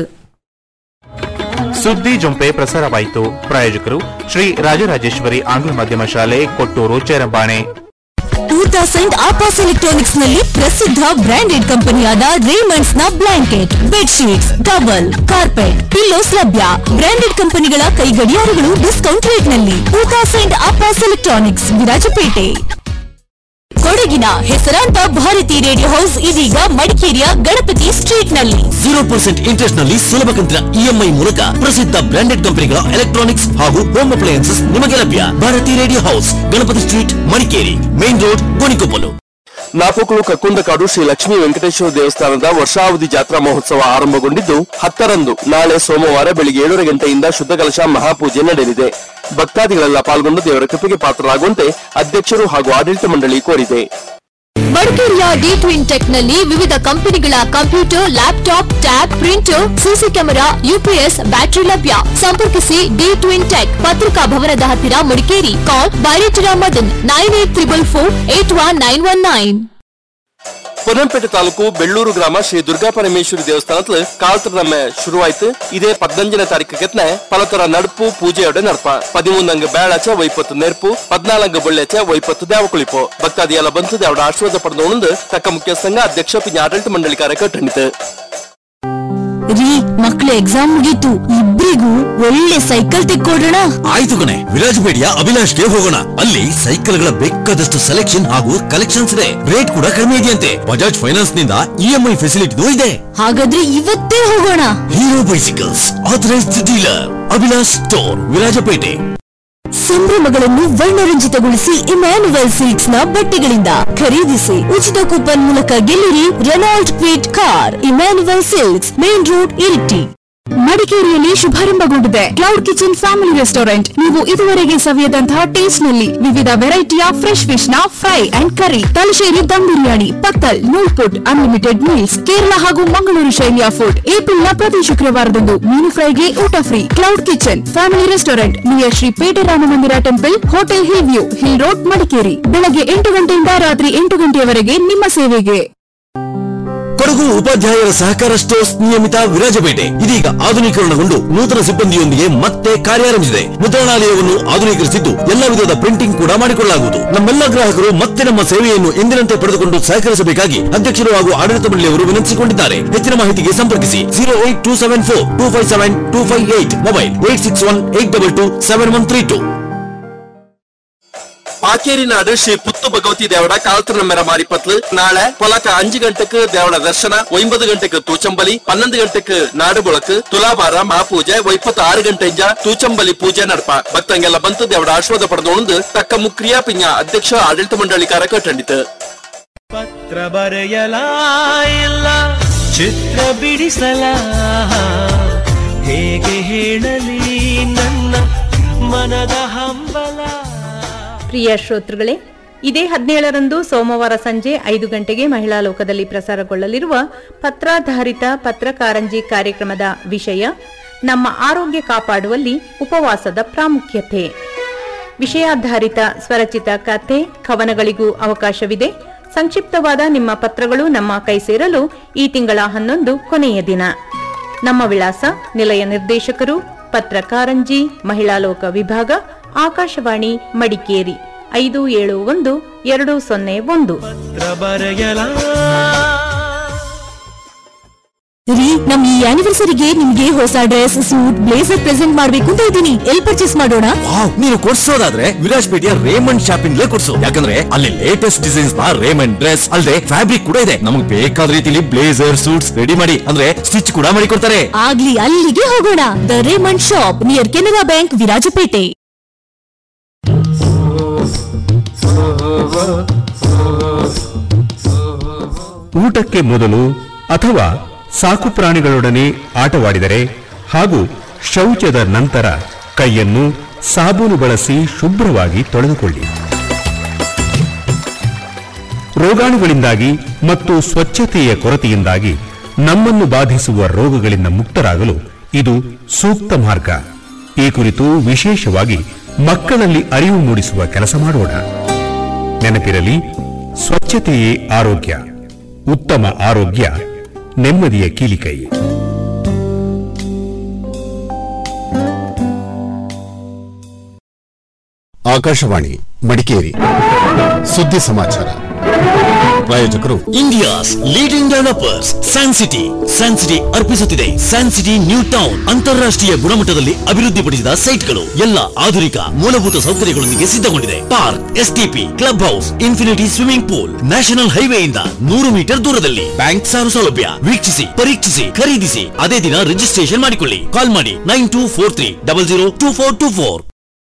ಸುದ್ದಿ ಜೊಂಪೆ ಪ್ರಸಾರವಾಯಿತು ಪ್ರಾಯೋಜಕರು ಶ್ರೀ ರಾಜರಾಜೇಶ್ವರಿ ಆಂಗ್ಲ ಮಾಧ್ಯಮ ಶಾಲೆ ಕೊಟ್ಟೂರು ಚೇರಂಬಾಣೆ ಟೂ ತೌಸಂಡ್ ಆಪಾಸ್ ಎಲೆಕ್ಟ್ರಾನಿಕ್ಸ್ ನಲ್ಲಿ ಪ್ರಸಿದ್ಧ ಬ್ರಾಂಡೆಡ್ ಕಂಪನಿಯಾದ ರೇಮಂಡ್ಸ್ ನ blanket bedsheets towel carpet pillows ಲಭ್ಯ ಬ್ರಾಂಡೆಡ್ ಕಂಪನಿಗಳ ಕೈ ಗಡಿಯಾರಗಳು ಡಿಸ್ಕೌಂಟ್ ರೇಟ್ ನಲ್ಲಿ ಟೂ ತೌಸಂಡ್ ಆಪಾಸ್ ಎಲೆಕ್ಟ್ರಾನಿಕ್ಸ್ ವಿರಾಜಪೇಟೆ ಕೊಡಗಿನ ಹೆಸರಾಂತ ಭಾರತಿ ರೇಡಿಯೋ ಹೌಸ್ ಇದೀಗ ಮಡಿಕೇರಿಯ ಗಣಪತಿ ಸ್ಟ್ರೀಟ್ ನಲ್ಲಿ ಜೀರೋ ಪರ್ಸೆಂಟ್ ಇಂಟ್ರೆಸ್ಟ್ ನಲ್ಲಿ ಸುಲಭ ಕಂತಿನ ಇಎಂಐ ಮೂಲಕ ಪ್ರಸಿದ್ಧ ಬ್ರಾಂಡೆಡ್ ಕಂಪನಿಗಳ ಎಲೆಕ್ಟ್ರಾನಿಕ್ಸ್ ಹಾಗೂ ಹೋಮ್ ಅಪ್ಲಯನ್ಸಸ್ ನಿಮಗೆ ಲಭ್ಯ Bharathi radio house Ganapathi street Madikeri main road Gonikoppal Napoklu Kakkundakadu Shri Lakshmi Venkateshwara ದೇವಸ್ಥಾನದ ವರ್ಷಾವಧಿ ಜಾತ್ರಾ ಮಹೋತ್ಸವ ಆರಂಭಗೊಂಡಿದ್ದು ಹತ್ತರಂದು ನಾಳೆ ಸೋಮವಾರ ಬೆಳಿಗ್ಗೆ ಏಳರ ಗಂಟೆಯಿಂದ ಶುದ್ಧ ಕಲಶ ಮಹಾಪೂಜೆ ನಡೆಯಲಿದೆ ಭಕ್ತಾದಿಗಳೆಲ್ಲ ಪಾಲ್ಗೊಂಡು ದೇವರ ಕೃಪೆಗೆ ಪಾತ್ರರಾಗುವಂತೆ ಅಧ್ಯಕ್ಷರು ಹಾಗೂ ಆಡಳಿತ ಮಂಡಳಿ ಕೋರಿದೆ ಮಡಿಕೇರಿಯ ಡಿ ಟ್ವಿನ್ ಟೆಕ್ ನಲ್ಲಿ ವಿವಿಧ ಕಂಪನಿಗಳ computer laptop tab printer CC camera UPS battery ಲಭ್ಯ ಸಂಪರ್ಕಿಸಿ ಡಿ ಟ್ವಿನ್ ಟೆಕ್ ಪತ್ರಿಕಾ ಭವನದ ಹತ್ತಿರ ಮಡಿಕೇರಿ ಕಾಲ್ ಬೈರೇಟರ Madan nine eight triple four eight one nine one nine Ponnampet ತಾಲೂಕು ಬೆಳ್ಳೂರು ಗ್ರಾಮ ಶ್ರೀ ದುರ್ಗಾ ಪರಮೇಶ್ವರಿ ದೇವಸ್ಥಾನத்துல ಕಾಲ್ತರ ನಮ್ಮ ಶುರುವಾಯ್ತು ಇದೇ ಪದ್ನಂಜನೇ ತಾರೀಕು ಕೆತ್ನೆ ಪಲತರ ನಡುಪು ಪೂಜೆಯೋಡೆ ನಡಪ ಪದಿಮೂನಂಗ ಬೇಳಾಚ ವೈಪತ್ತು ನೆರ್ಪು ಪದ್ನಾಲಂಗ ಬೊಳ್ಳೆಚ ವೈಪತ್ತು ದೇವ ಕುಳಿಪು ಭಕ್ತಾದಿಯೆಲ್ಲ ಬಂತು ದೇವಡ ಆಶೀರ್ವಾದ ಪಡೆದು ತಕ್ಕ ಮುಖ್ಯಸ್ಥಂಗ ಅಧ್ಯಕ್ಷ ಪಿಂಜ ಆಡಳಿತ ಮಂಡಳಿ ಕಾರ್ಯ ಕಟ್ಟಣಿತು ರೀ ಮಕ್ಳ ಎಕ್ಸಾಮ್ ಮುಗೀತು ಇಬ್ರಿಗೂ ಒಳ್ಳೆ ಸೈಕಲ್ ತೆಕ್ಕೊಡೋಣ ಆಯ್ತು ಕಣೆ ವಿರಾಜಪೇಟೆಯ ಅಭಿಲಾಷ್ಗೆ ಹೋಗೋಣ ಅಲ್ಲಿ ಸೈಕಲ್ಗಳ ಬೇಕಾದಷ್ಟು ಸೆಲೆಕ್ಷನ್ ಹಾಗೂ ಕಲೆಕ್ಷನ್ಸ್ ಇದೆ ರೇಟ್ ಕೂಡ ಕಡಿಮೆ ಇದೆಯಂತೆ ಬಜಾಜ್ ಫೈನಾನ್ಸ್ ನಿಂದ ಇಎಂಐ ಫೆಸಿಲಿಟಿನೂ ಇದೆ ಹಾಗಾದ್ರೆ ಇವತ್ತೇ ಹೋಗೋಣ Hero bicycles authorised dealer Abhilash store Virajpet ಸಂಭ್ರಮಗಳನ್ನು ವರ್ಣರಂಜಿತಗೊಳಿಸಿ ಇಮ್ಯಾನುವಲ್ ಸಿಲ್ಕ್ಸ್ ನ ಬಟ್ಟೆಗಳಿಂದ ಖರೀದಿಸಿ ಉಚಿತ ಕೂಪನ್ ಮೂಲಕ ಗೆಲ್ಲಿರಿ Renault Kwid car Emmanuel silks main road Iritty ಮಡಿಕೇರಿಯಲ್ಲಿ ಶುಭಾರಂಭಗೊಂಡಿದೆ ಕ್ಲೌಡ್ ಕಿಚನ್ ಫ್ಯಾಮಿಲಿ ರೆಸ್ಟೋರೆಂಟ್ ನೀವು ಇದುವರೆಗೆ ಸವಿಯದಂತಹ ಟೇಸ್ಟ್ ನಲ್ಲಿ ವಿವಿಧ ವೆರೈಟಿಯ ಫ್ರೆಶ್ ಫಿಶ್ ನ fry and curry Thalassery dum biryani ಪತ್ತಲ್ ನೂಲ್ಪುಟ್ ಅನ್ಲಿಮಿಟೆಡ್ ಮೀಲ್ಸ್ ಕೇರಳ ಹಾಗೂ ಮಂಗಳೂರು ಶೈಲಿಯ ಫುಡ್ ಏಪ್ರಿಲ್ ನ ಪ್ರತಿ ಶುಕ್ರವಾರದಂದು ಮೀನು ಫ್ರೈಗೆ ಊಟ free cloud kitchen family restaurant near Shri Pete Rama Mandira temple hotel hill view hill road Madikeri ಬೆಳಗ್ಗೆ ಎಂಟು ಗಂಟೆಯಿಂದ ರಾತ್ರಿ ಎಂಟು ಗಂಟೆಯವರೆಗೆ ನಿಮ್ಮ ಸೇವೆಗೆ ಕೊಡಗು ಉಪಾಧ್ಯಾಯರ ಸಹಕಾರ ಸ್ಟೋರ್ಸ್ ನಿಯಮಿತ ವಿರಾಜಪೇಟೆ ಇದೀಗ ಆಧುನೀಕರಣಗೊಂಡು ನೂತನ ಸಿಬ್ಬಂದಿಯೊಂದಿಗೆ ಮತ್ತೆ ಕಾರ್ಯಾರಂಭಿಸಿದೆ ಮುದ್ರಣಾಲಯವನ್ನು ಆಧುನೀಕರಿಸಿದ್ದು ಎಲ್ಲ ವಿಧದ ಪ್ರಿಂಟಿಂಗ್ ಕೂಡ ಮಾಡಿಕೊಳ್ಳಲಾಗುವುದು ನಮ್ಮೆಲ್ಲ ಗ್ರಾಹಕರು ಮತ್ತೆ ನಮ್ಮ ಸೇವೆಯನ್ನು ಎಂದಿನಂತೆ ಪಡೆದುಕೊಂಡು ಸಹಕರಿಸಬೇಕಾಗಿ ಅಧ್ಯಕ್ಷರು ಹಾಗೂ ಆಡಳಿತ ಮಂಡಳಿಯವರು ವಿನಂತಿಸಿಕೊಂಡಿದ್ದಾರೆ ಹೆಚ್ಚಿನ ಮಾಹಿತಿಗೆ ಸಂಪರ್ಕಿಸಿ zero eight two seven four two five seven two five eight mobile eight six one eight double two seven one three two പാക്കേരിനാട് ശ്രീ പുത്തു ഭഗവതി ദേവട കാലത്തിന് മെര മാറിപ്പത്ത് നാളെ പൊലക്ക അഞ്ചു ഗಂಟೆക്ക് ദേവട ദർശന ഒമ്പത് ഗಂಟೆക്ക് തൂച്ചമ്പലി പന്ത്രണ്ട് ಗಂಟೆക്ക് ನಾಡುಬೊಳಕು ತುಲಾಭಾರ ಮಹಾಪೂಜೆ ಒಪ್ಪತ್ತು ಆರು ಗಂಟೆಯಿಂದ ತೂಚಂಬಲಿ ಪೂಜೆ ನಡಪ ಭಕ್ತಂಗೆಲ್ಲ ಬಂತು ದೇವಡ ಆಶೀರ್ವಾದ ಪಡೆದು ತಕ್ಕ ಮುಕ್ರಿಯ ಪಿಂಜ ಅಧ್ಯಕ್ಷ ಆಡಳಿತ ಮಂಡಳಿ ಕಾರ್ಯ ಕಟ್ಟಂಡಿತು ಪತ್ರ ಬರೆಯಲ ಇಲ್ಲ ಚಿತ್ರ ಬಿಡಿಸಲ ಹೇಗೆ ಹೇಳಲಿ ನನ್ನ ಮನದ ಹಂಬಲ ಪ್ರಿಯ ಶ್ರೋತೃಗಳೇ ಇದೇ ಹದಿನೇಳರಂದು ಸೋಮವಾರ ಸಂಜೆ ಐದು ಗಂಟೆಗೆ ಮಹಿಳಾ ಲೋಕದಲ್ಲಿ ಪ್ರಸಾರಗೊಳ್ಳಲಿರುವ ಪತ್ರಾಧಾರಿತ ಪತ್ರಕಾರಂಜಿ ಕಾರ್ಯಕ್ರಮದ ವಿಷಯ ನಮ್ಮ ಆರೋಗ್ಯ ಕಾಪಾಡುವಲ್ಲಿ ಉಪವಾಸದ ಪ್ರಾಮುಖ್ಯತೆ ವಿಷಯಾಧಾರಿತ ಸ್ವರಚಿತ ಕಥೆ ಕವನಗಳಿಗೂ ಅವಕಾಶವಿದೆ ಸಂಕ್ಷಿಪ್ತವಾದ ನಿಮ್ಮ ಪತ್ರಗಳು ನಮ್ಮ ಕೈ ಸೇರಲು ಈ ತಿಂಗಳ ಹನ್ನೊಂದು ಕೊನೆಯ ದಿನ ನಮ್ಮ ವಿಳಾಸ ನಿಲಯ ನಿರ್ದೇಶಕರು ಪತ್ರಕಾರಂಜಿ ಮಹಿಳಾ ಲೋಕ ವಿಭಾಗ ಆಕಾಶವಾಣಿ ಮಡಿಕೇರಿ ಐದು ಏಳು ಒಂದು ಎರಡು ಸೊನ್ನೆ ಒಂದು ಪತ್ರ ಬರೆಯಲ ರೀ ನಮ್ ಈ ಆನಿವರ್ಸರಿಗೆ ನಿಮ್ಗೆ ಹೊಸ ಡ್ರೆಸ್ ಸೂಟ್ ಬ್ಲೇಸರ್ ಪ್ರೆಸೆಂಟ್ ಮಾಡ್ಬೇಕು ಅಂತ ಇದ್ದೀನಿ ಎಲ್ ಪರ್ಚೇಸ್ ಮಾಡೋಣ ವಾವ್ ನೀನು ಕೊಡ್ಸೋದಾದ್ರೆ ವಿರಾಜ್ಪೇಟೆಯ ರೇಮಂಡ್ ಶಾಪಿಂಗ್ ಕೊಡ್ಸು ಯಾಕಂದ್ರೆ ಅಲ್ಲಿ ಲೇಟೆಸ್ಟ್ ಡಿಸೈನ್ಸ್ ನ ರೇಮಂಡ್ ಡ್ರೆಸ್ ಅಲ್ಲದೆ ಫ್ಯಾಬ್ರಿಕ್ ಕೂಡ ಇದೆ ನಮಗೆ ಬೇಕಾದ ರೀತಿಲಿ ಬ್ಲೇಸರ್ ಸೂಟ್ಸ್ ರೆಡಿ ಮಾಡಿ ಅಂದ್ರೆ ಸ್ಟಿಚ್ ಕೂಡ ಮಾಡಿ ಕೊಡ್ತಾರೆ ಆಗ್ಲಿ ಅಲ್ಲಿಗೆ ಹೋಗೋಣ the Raymond shop near Canara bank Virajpet ಊಟಕ್ಕೆ ಮೊದಲು ಅಥವಾ ಸಾಕು ಪ್ರಾಣಿಗಳೊಡನೆ ಆಟವಾಡಿದರೆ ಹಾಗೂ ಶೌಚದ ನಂತರ ಕೈಯನ್ನು ಸಾಬೂನು ಬಳಸಿ ಶುಭ್ರವಾಗಿ ತೊಳೆದುಕೊಳ್ಳಿ ರೋಗಾಣುಗಳಿಂದಾಗಿ ಮತ್ತು ಸ್ವಚ್ಛತೆಯ ಕೊರತೆಯಿಂದಾಗಿ ನಮ್ಮನ್ನು ಬಾಧಿಸುವ ರೋಗಗಳಿಂದ ಮುಕ್ತರಾಗಲು ಇದು ಸೂಕ್ತ ಮಾರ್ಗ ಈ ಕುರಿತು ವಿಶೇಷವಾಗಿ ಮಕ್ಕಳಲ್ಲಿ ಅರಿವು ಮೂಡಿಸುವ ಕೆಲಸ ಮಾಡೋಣ ನೆನಪಿರಲಿ ಸ್ವಚ್ಛತೆಯೇ ಆರೋಗ್ಯ ಉತ್ತಮ ಆರೋಗ್ಯ ನೆಮ್ಮದಿಯ ಕೀಲಿಕೈ ಆಕಾಶವಾಣಿ ಮಡಿಕೇರಿ ಸುದ್ದಿ ಸಮಾಚಾರ ಪ್ರಾಯೋಜಕರು India's leading developers San City San City ಅರ್ಪಿಸುತ್ತಿದೆ ಸ್ಯಾನ್ ಸಿಟಿ ನ್ಯೂ ಟೌನ್ ಅಂತಾರಾಷ್ಟ್ರೀಯ ಗುಣಮಟ್ಟದಲ್ಲಿ ಅಭಿವೃದ್ಧಿಪಡಿಸಿದ ಸೈಟ್ಗಳು ಎಲ್ಲ ಆಧುನಿಕ ಮೂಲಭೂತ ಸೌಕರ್ಯಗಳೊಂದಿಗೆ ಸಿದ್ಧಗೊಂಡಿದೆ park STP club house infinity swimming pool national ಹೈವೇಯಿಂದ ನೂರು ಮೀಟರ್ ದೂರದಲ್ಲಿ ಬ್ಯಾಂಕ್ ಸಾಲ ಸೌಲಭ್ಯ ವೀಕ್ಷಿಸಿ ಪರೀಕ್ಷಿಸಿ ಖರೀದಿಸಿ ಅದೇ ದಿನ ರಿಜಿಸ್ಟ್ರೇಷನ್ ಮಾಡಿಕೊಳ್ಳಿ ಕಾಲ್ ಮಾಡಿ nine two four three double zero two four two four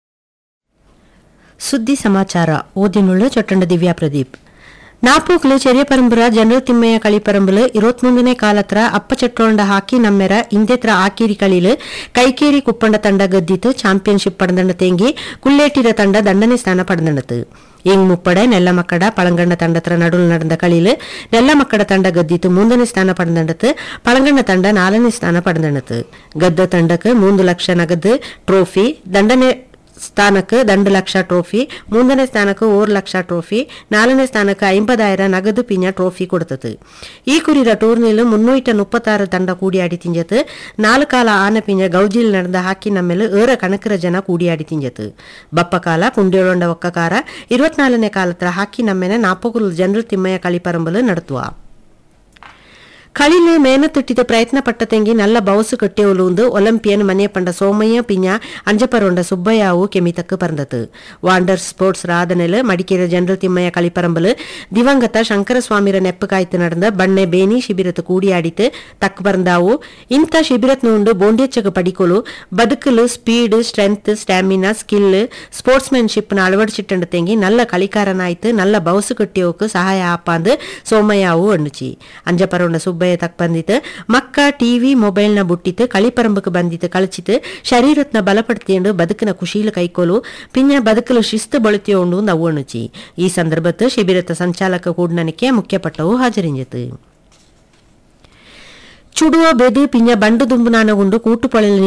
ಸುದ್ದಿ ಸಮಾಚಾರ ಓದಿನುಳ್ಳ ಚೊಟ್ಟಂಡ ದಿವ್ಯಾ ಪ್ರದೀಪ್ ನಾಪೂಕ್ಲು ಚೆರಿಯ ಪರಂಬುರ ಜನರಲ್ ತಿಮ್ಮಯ್ಯ കളി പറമ്പില് ഇരുപത്തിമൂന്നിനെ കാലത്ര അപ്പച്ചട്ടോണ്ട ഹാക്കി നമ്മെര ഇന്ത്യത്ര ആക്കീരി കളിയില് കൈക്കേരി കുപ്പണ്ട ತಂಡ ಗದ್ದಿತ್ತು ಚಾಂಪಿಯನ್ಶಿಪ್ ಪಡೆದಂಡ ತೆಂಗಿ ಕುಲ್ಲೇಟಿರ ತಂಡ ದಂಡನೆ ಸ್ಥಾನ ಪಡೆದಂಡತು ಎಂಗ್ ಮುಪ್ಪಡೆ ನೆಲ್ಲಮಕ್ಕಡ ಪಳಂಗಣ್ಣ ತಂಡತ್ರ ನಡುಲು ನಡೆದ കളിയില് ನೆಲ್ಲಮಕ್ಕಡ ತಂಡ ಗದ್ದಿತ್ತು ಮೂರನೇ ಸ್ಥಾನ ಪಡೆದಂಡത്ത് ಪಳಂಗಣ್ಣ ತಂಡ ನಾಲ್ಕನೇ ಸ್ಥಾನ ಪಡೆದಂಡത്ത് ಗದ್ದ ತಂಡಕ್ಕೆ ಮೂರು ಲಕ್ಷ ನಗದು ಟ್ರೋಫಿ ದಂಡನೆ ಸ್ಥಾನಕ್ಕೆ ದಂಡು ಲಕ್ಷ ಟ್ರೋಫಿ ಮೂರನೇ ಸ್ಥಾನಕ್ಕೆ ಓರ್ ಲಕ್ಷ ಟ್ರೋಫಿ ನಾಲ್ಕನೇ ಸ್ಥಾನಕ್ಕೆ ಐಂಪದಾಯಿರ ನಗದು ಪಿಂಜ ಟ್ರೋಫಿ ಕೊಡ್ತது ಈ ಕುರಿರ ಟೂರ್ನಿಲು ಮುನ್ನೂಟ ಮುಪ್ಪತ್ತಾರು ತಂಡ ಕೂಡಿಯಾಡಿ ತಿಂಜತ್ ನಾಲ್ಕು ಕಾಲ ಆನ ಪಿಂಜ ಗೌಜಿಲ್ ನಡೆದ ಹಾಕಿ ನಮ್ಮೆಲ್ಲ ಏರ ಕಣಕರ ಜನ ಕೂಡಿಯಾಡಿ ತಿಂಜತ್ ಬಪ್ಪ ಕಾಲ ಕುಂಡಿಯೊಳೊಂಡ ಒಕ್ಕಕಾರ ഇരുപത്തിനാലിനെ കാലത്ത് ഹാക്കി നമ്മനെ നാപ്പകുൽ ജനറൽ തിമ്മയ കളിപ്പറമ്പല് നടത്തുക കളില് മേനത്തിട്ടിട്ട് പ്രയത്നപ്പെട്ടതെങ്കിൽ നല്ല ബൗസ് കെട്ടിയോലൂന്ന് ഒളിമ്പിയൻ മനിയപ്പണ്ട സോമയ്യ പിഞ്ഞ അഞ്ചപ്പറുണ്ട സുബ്ബയാവു കെമിതക്ക് പറഞ്ഞത് വാണ്ടർ സ്പോർട്സ് ರಾಧನೆಲು ಮಡಿಕೇರಿ ಜನರಲ್ ತಿಮ್ಮಯ್ಯ ಕಳಿಪರಂಬಲು ದಿವಂಗತ ಶಂಕರಸ್ವಾಮಿರ ನೆಪ್ಪು ಕಾಯ್ತು ನಡೆದ ಬಣ್ಣೆ ಬೇನಿ ಶಿಬಿರತ್ ಕೂಡಿಯಾಡಿತು ತಕ್ಕ ಬಂದಾವು ಇಂಥ ಶಿಬಿರತ್ ನುಂಡು ಬೋಂಡ್ಯಚ್ಚಗ ಪಡಿಕೊಲು ಬದುಕಲು speed strength stamina skill sportsmanship ನ ಅಳವಡಿಸಿಟ್ಟಂಡು ತೆಂಗಿ ನಲ್ಲ കളിക്കാരനായിട്ട് നല്ല ബൗസ് കിട്ടിയോക്ക് സഹായ ആപ്പാന്ത് സോമയാവു എണ്ണുച്ചി അഞ്ചപ്പറുണ്ട സുബ്ബയ്യ ತಕ್ ಬಂದಿತ್ತು ಮಕ್ಕ ಟಿವಿ ಮೊಬೈಲ್ನ ಬುಟ್ಟಿತ್ತು ಕಳಿಪರಂಬಕ್ಕೆ ಬಂದಿತ್ತು ಕಳಚಿತ್ತು ಶರೀರತ್ನ ಬಲಪಡ್ತಿಯಂಡು ಬದುಕಿನ ಖುಷೀಲು ಕೈಕೋಲು ಪಿನ್ನ ಬದುಕಲು ಶಿಸ್ತು ಬಳುತಿಯೋಂಡು ನವ್ವಣುಚಿ ಈ ಸಂದರ್ಭತ್ತು ಶಿಬಿರತ ಸಂಚಾಲಕ ಕೂಡ್ನನಿಕೆ ಮುಖ್ಯಪಟ್ಟವು ಹಾಜರಿಂಜಿತು ചുടുവോ ബെത് പിന്നെ ബണ്ടു തുമ്പുനാന കൊണ്ട് കൂട്ടുപൊളയിൽ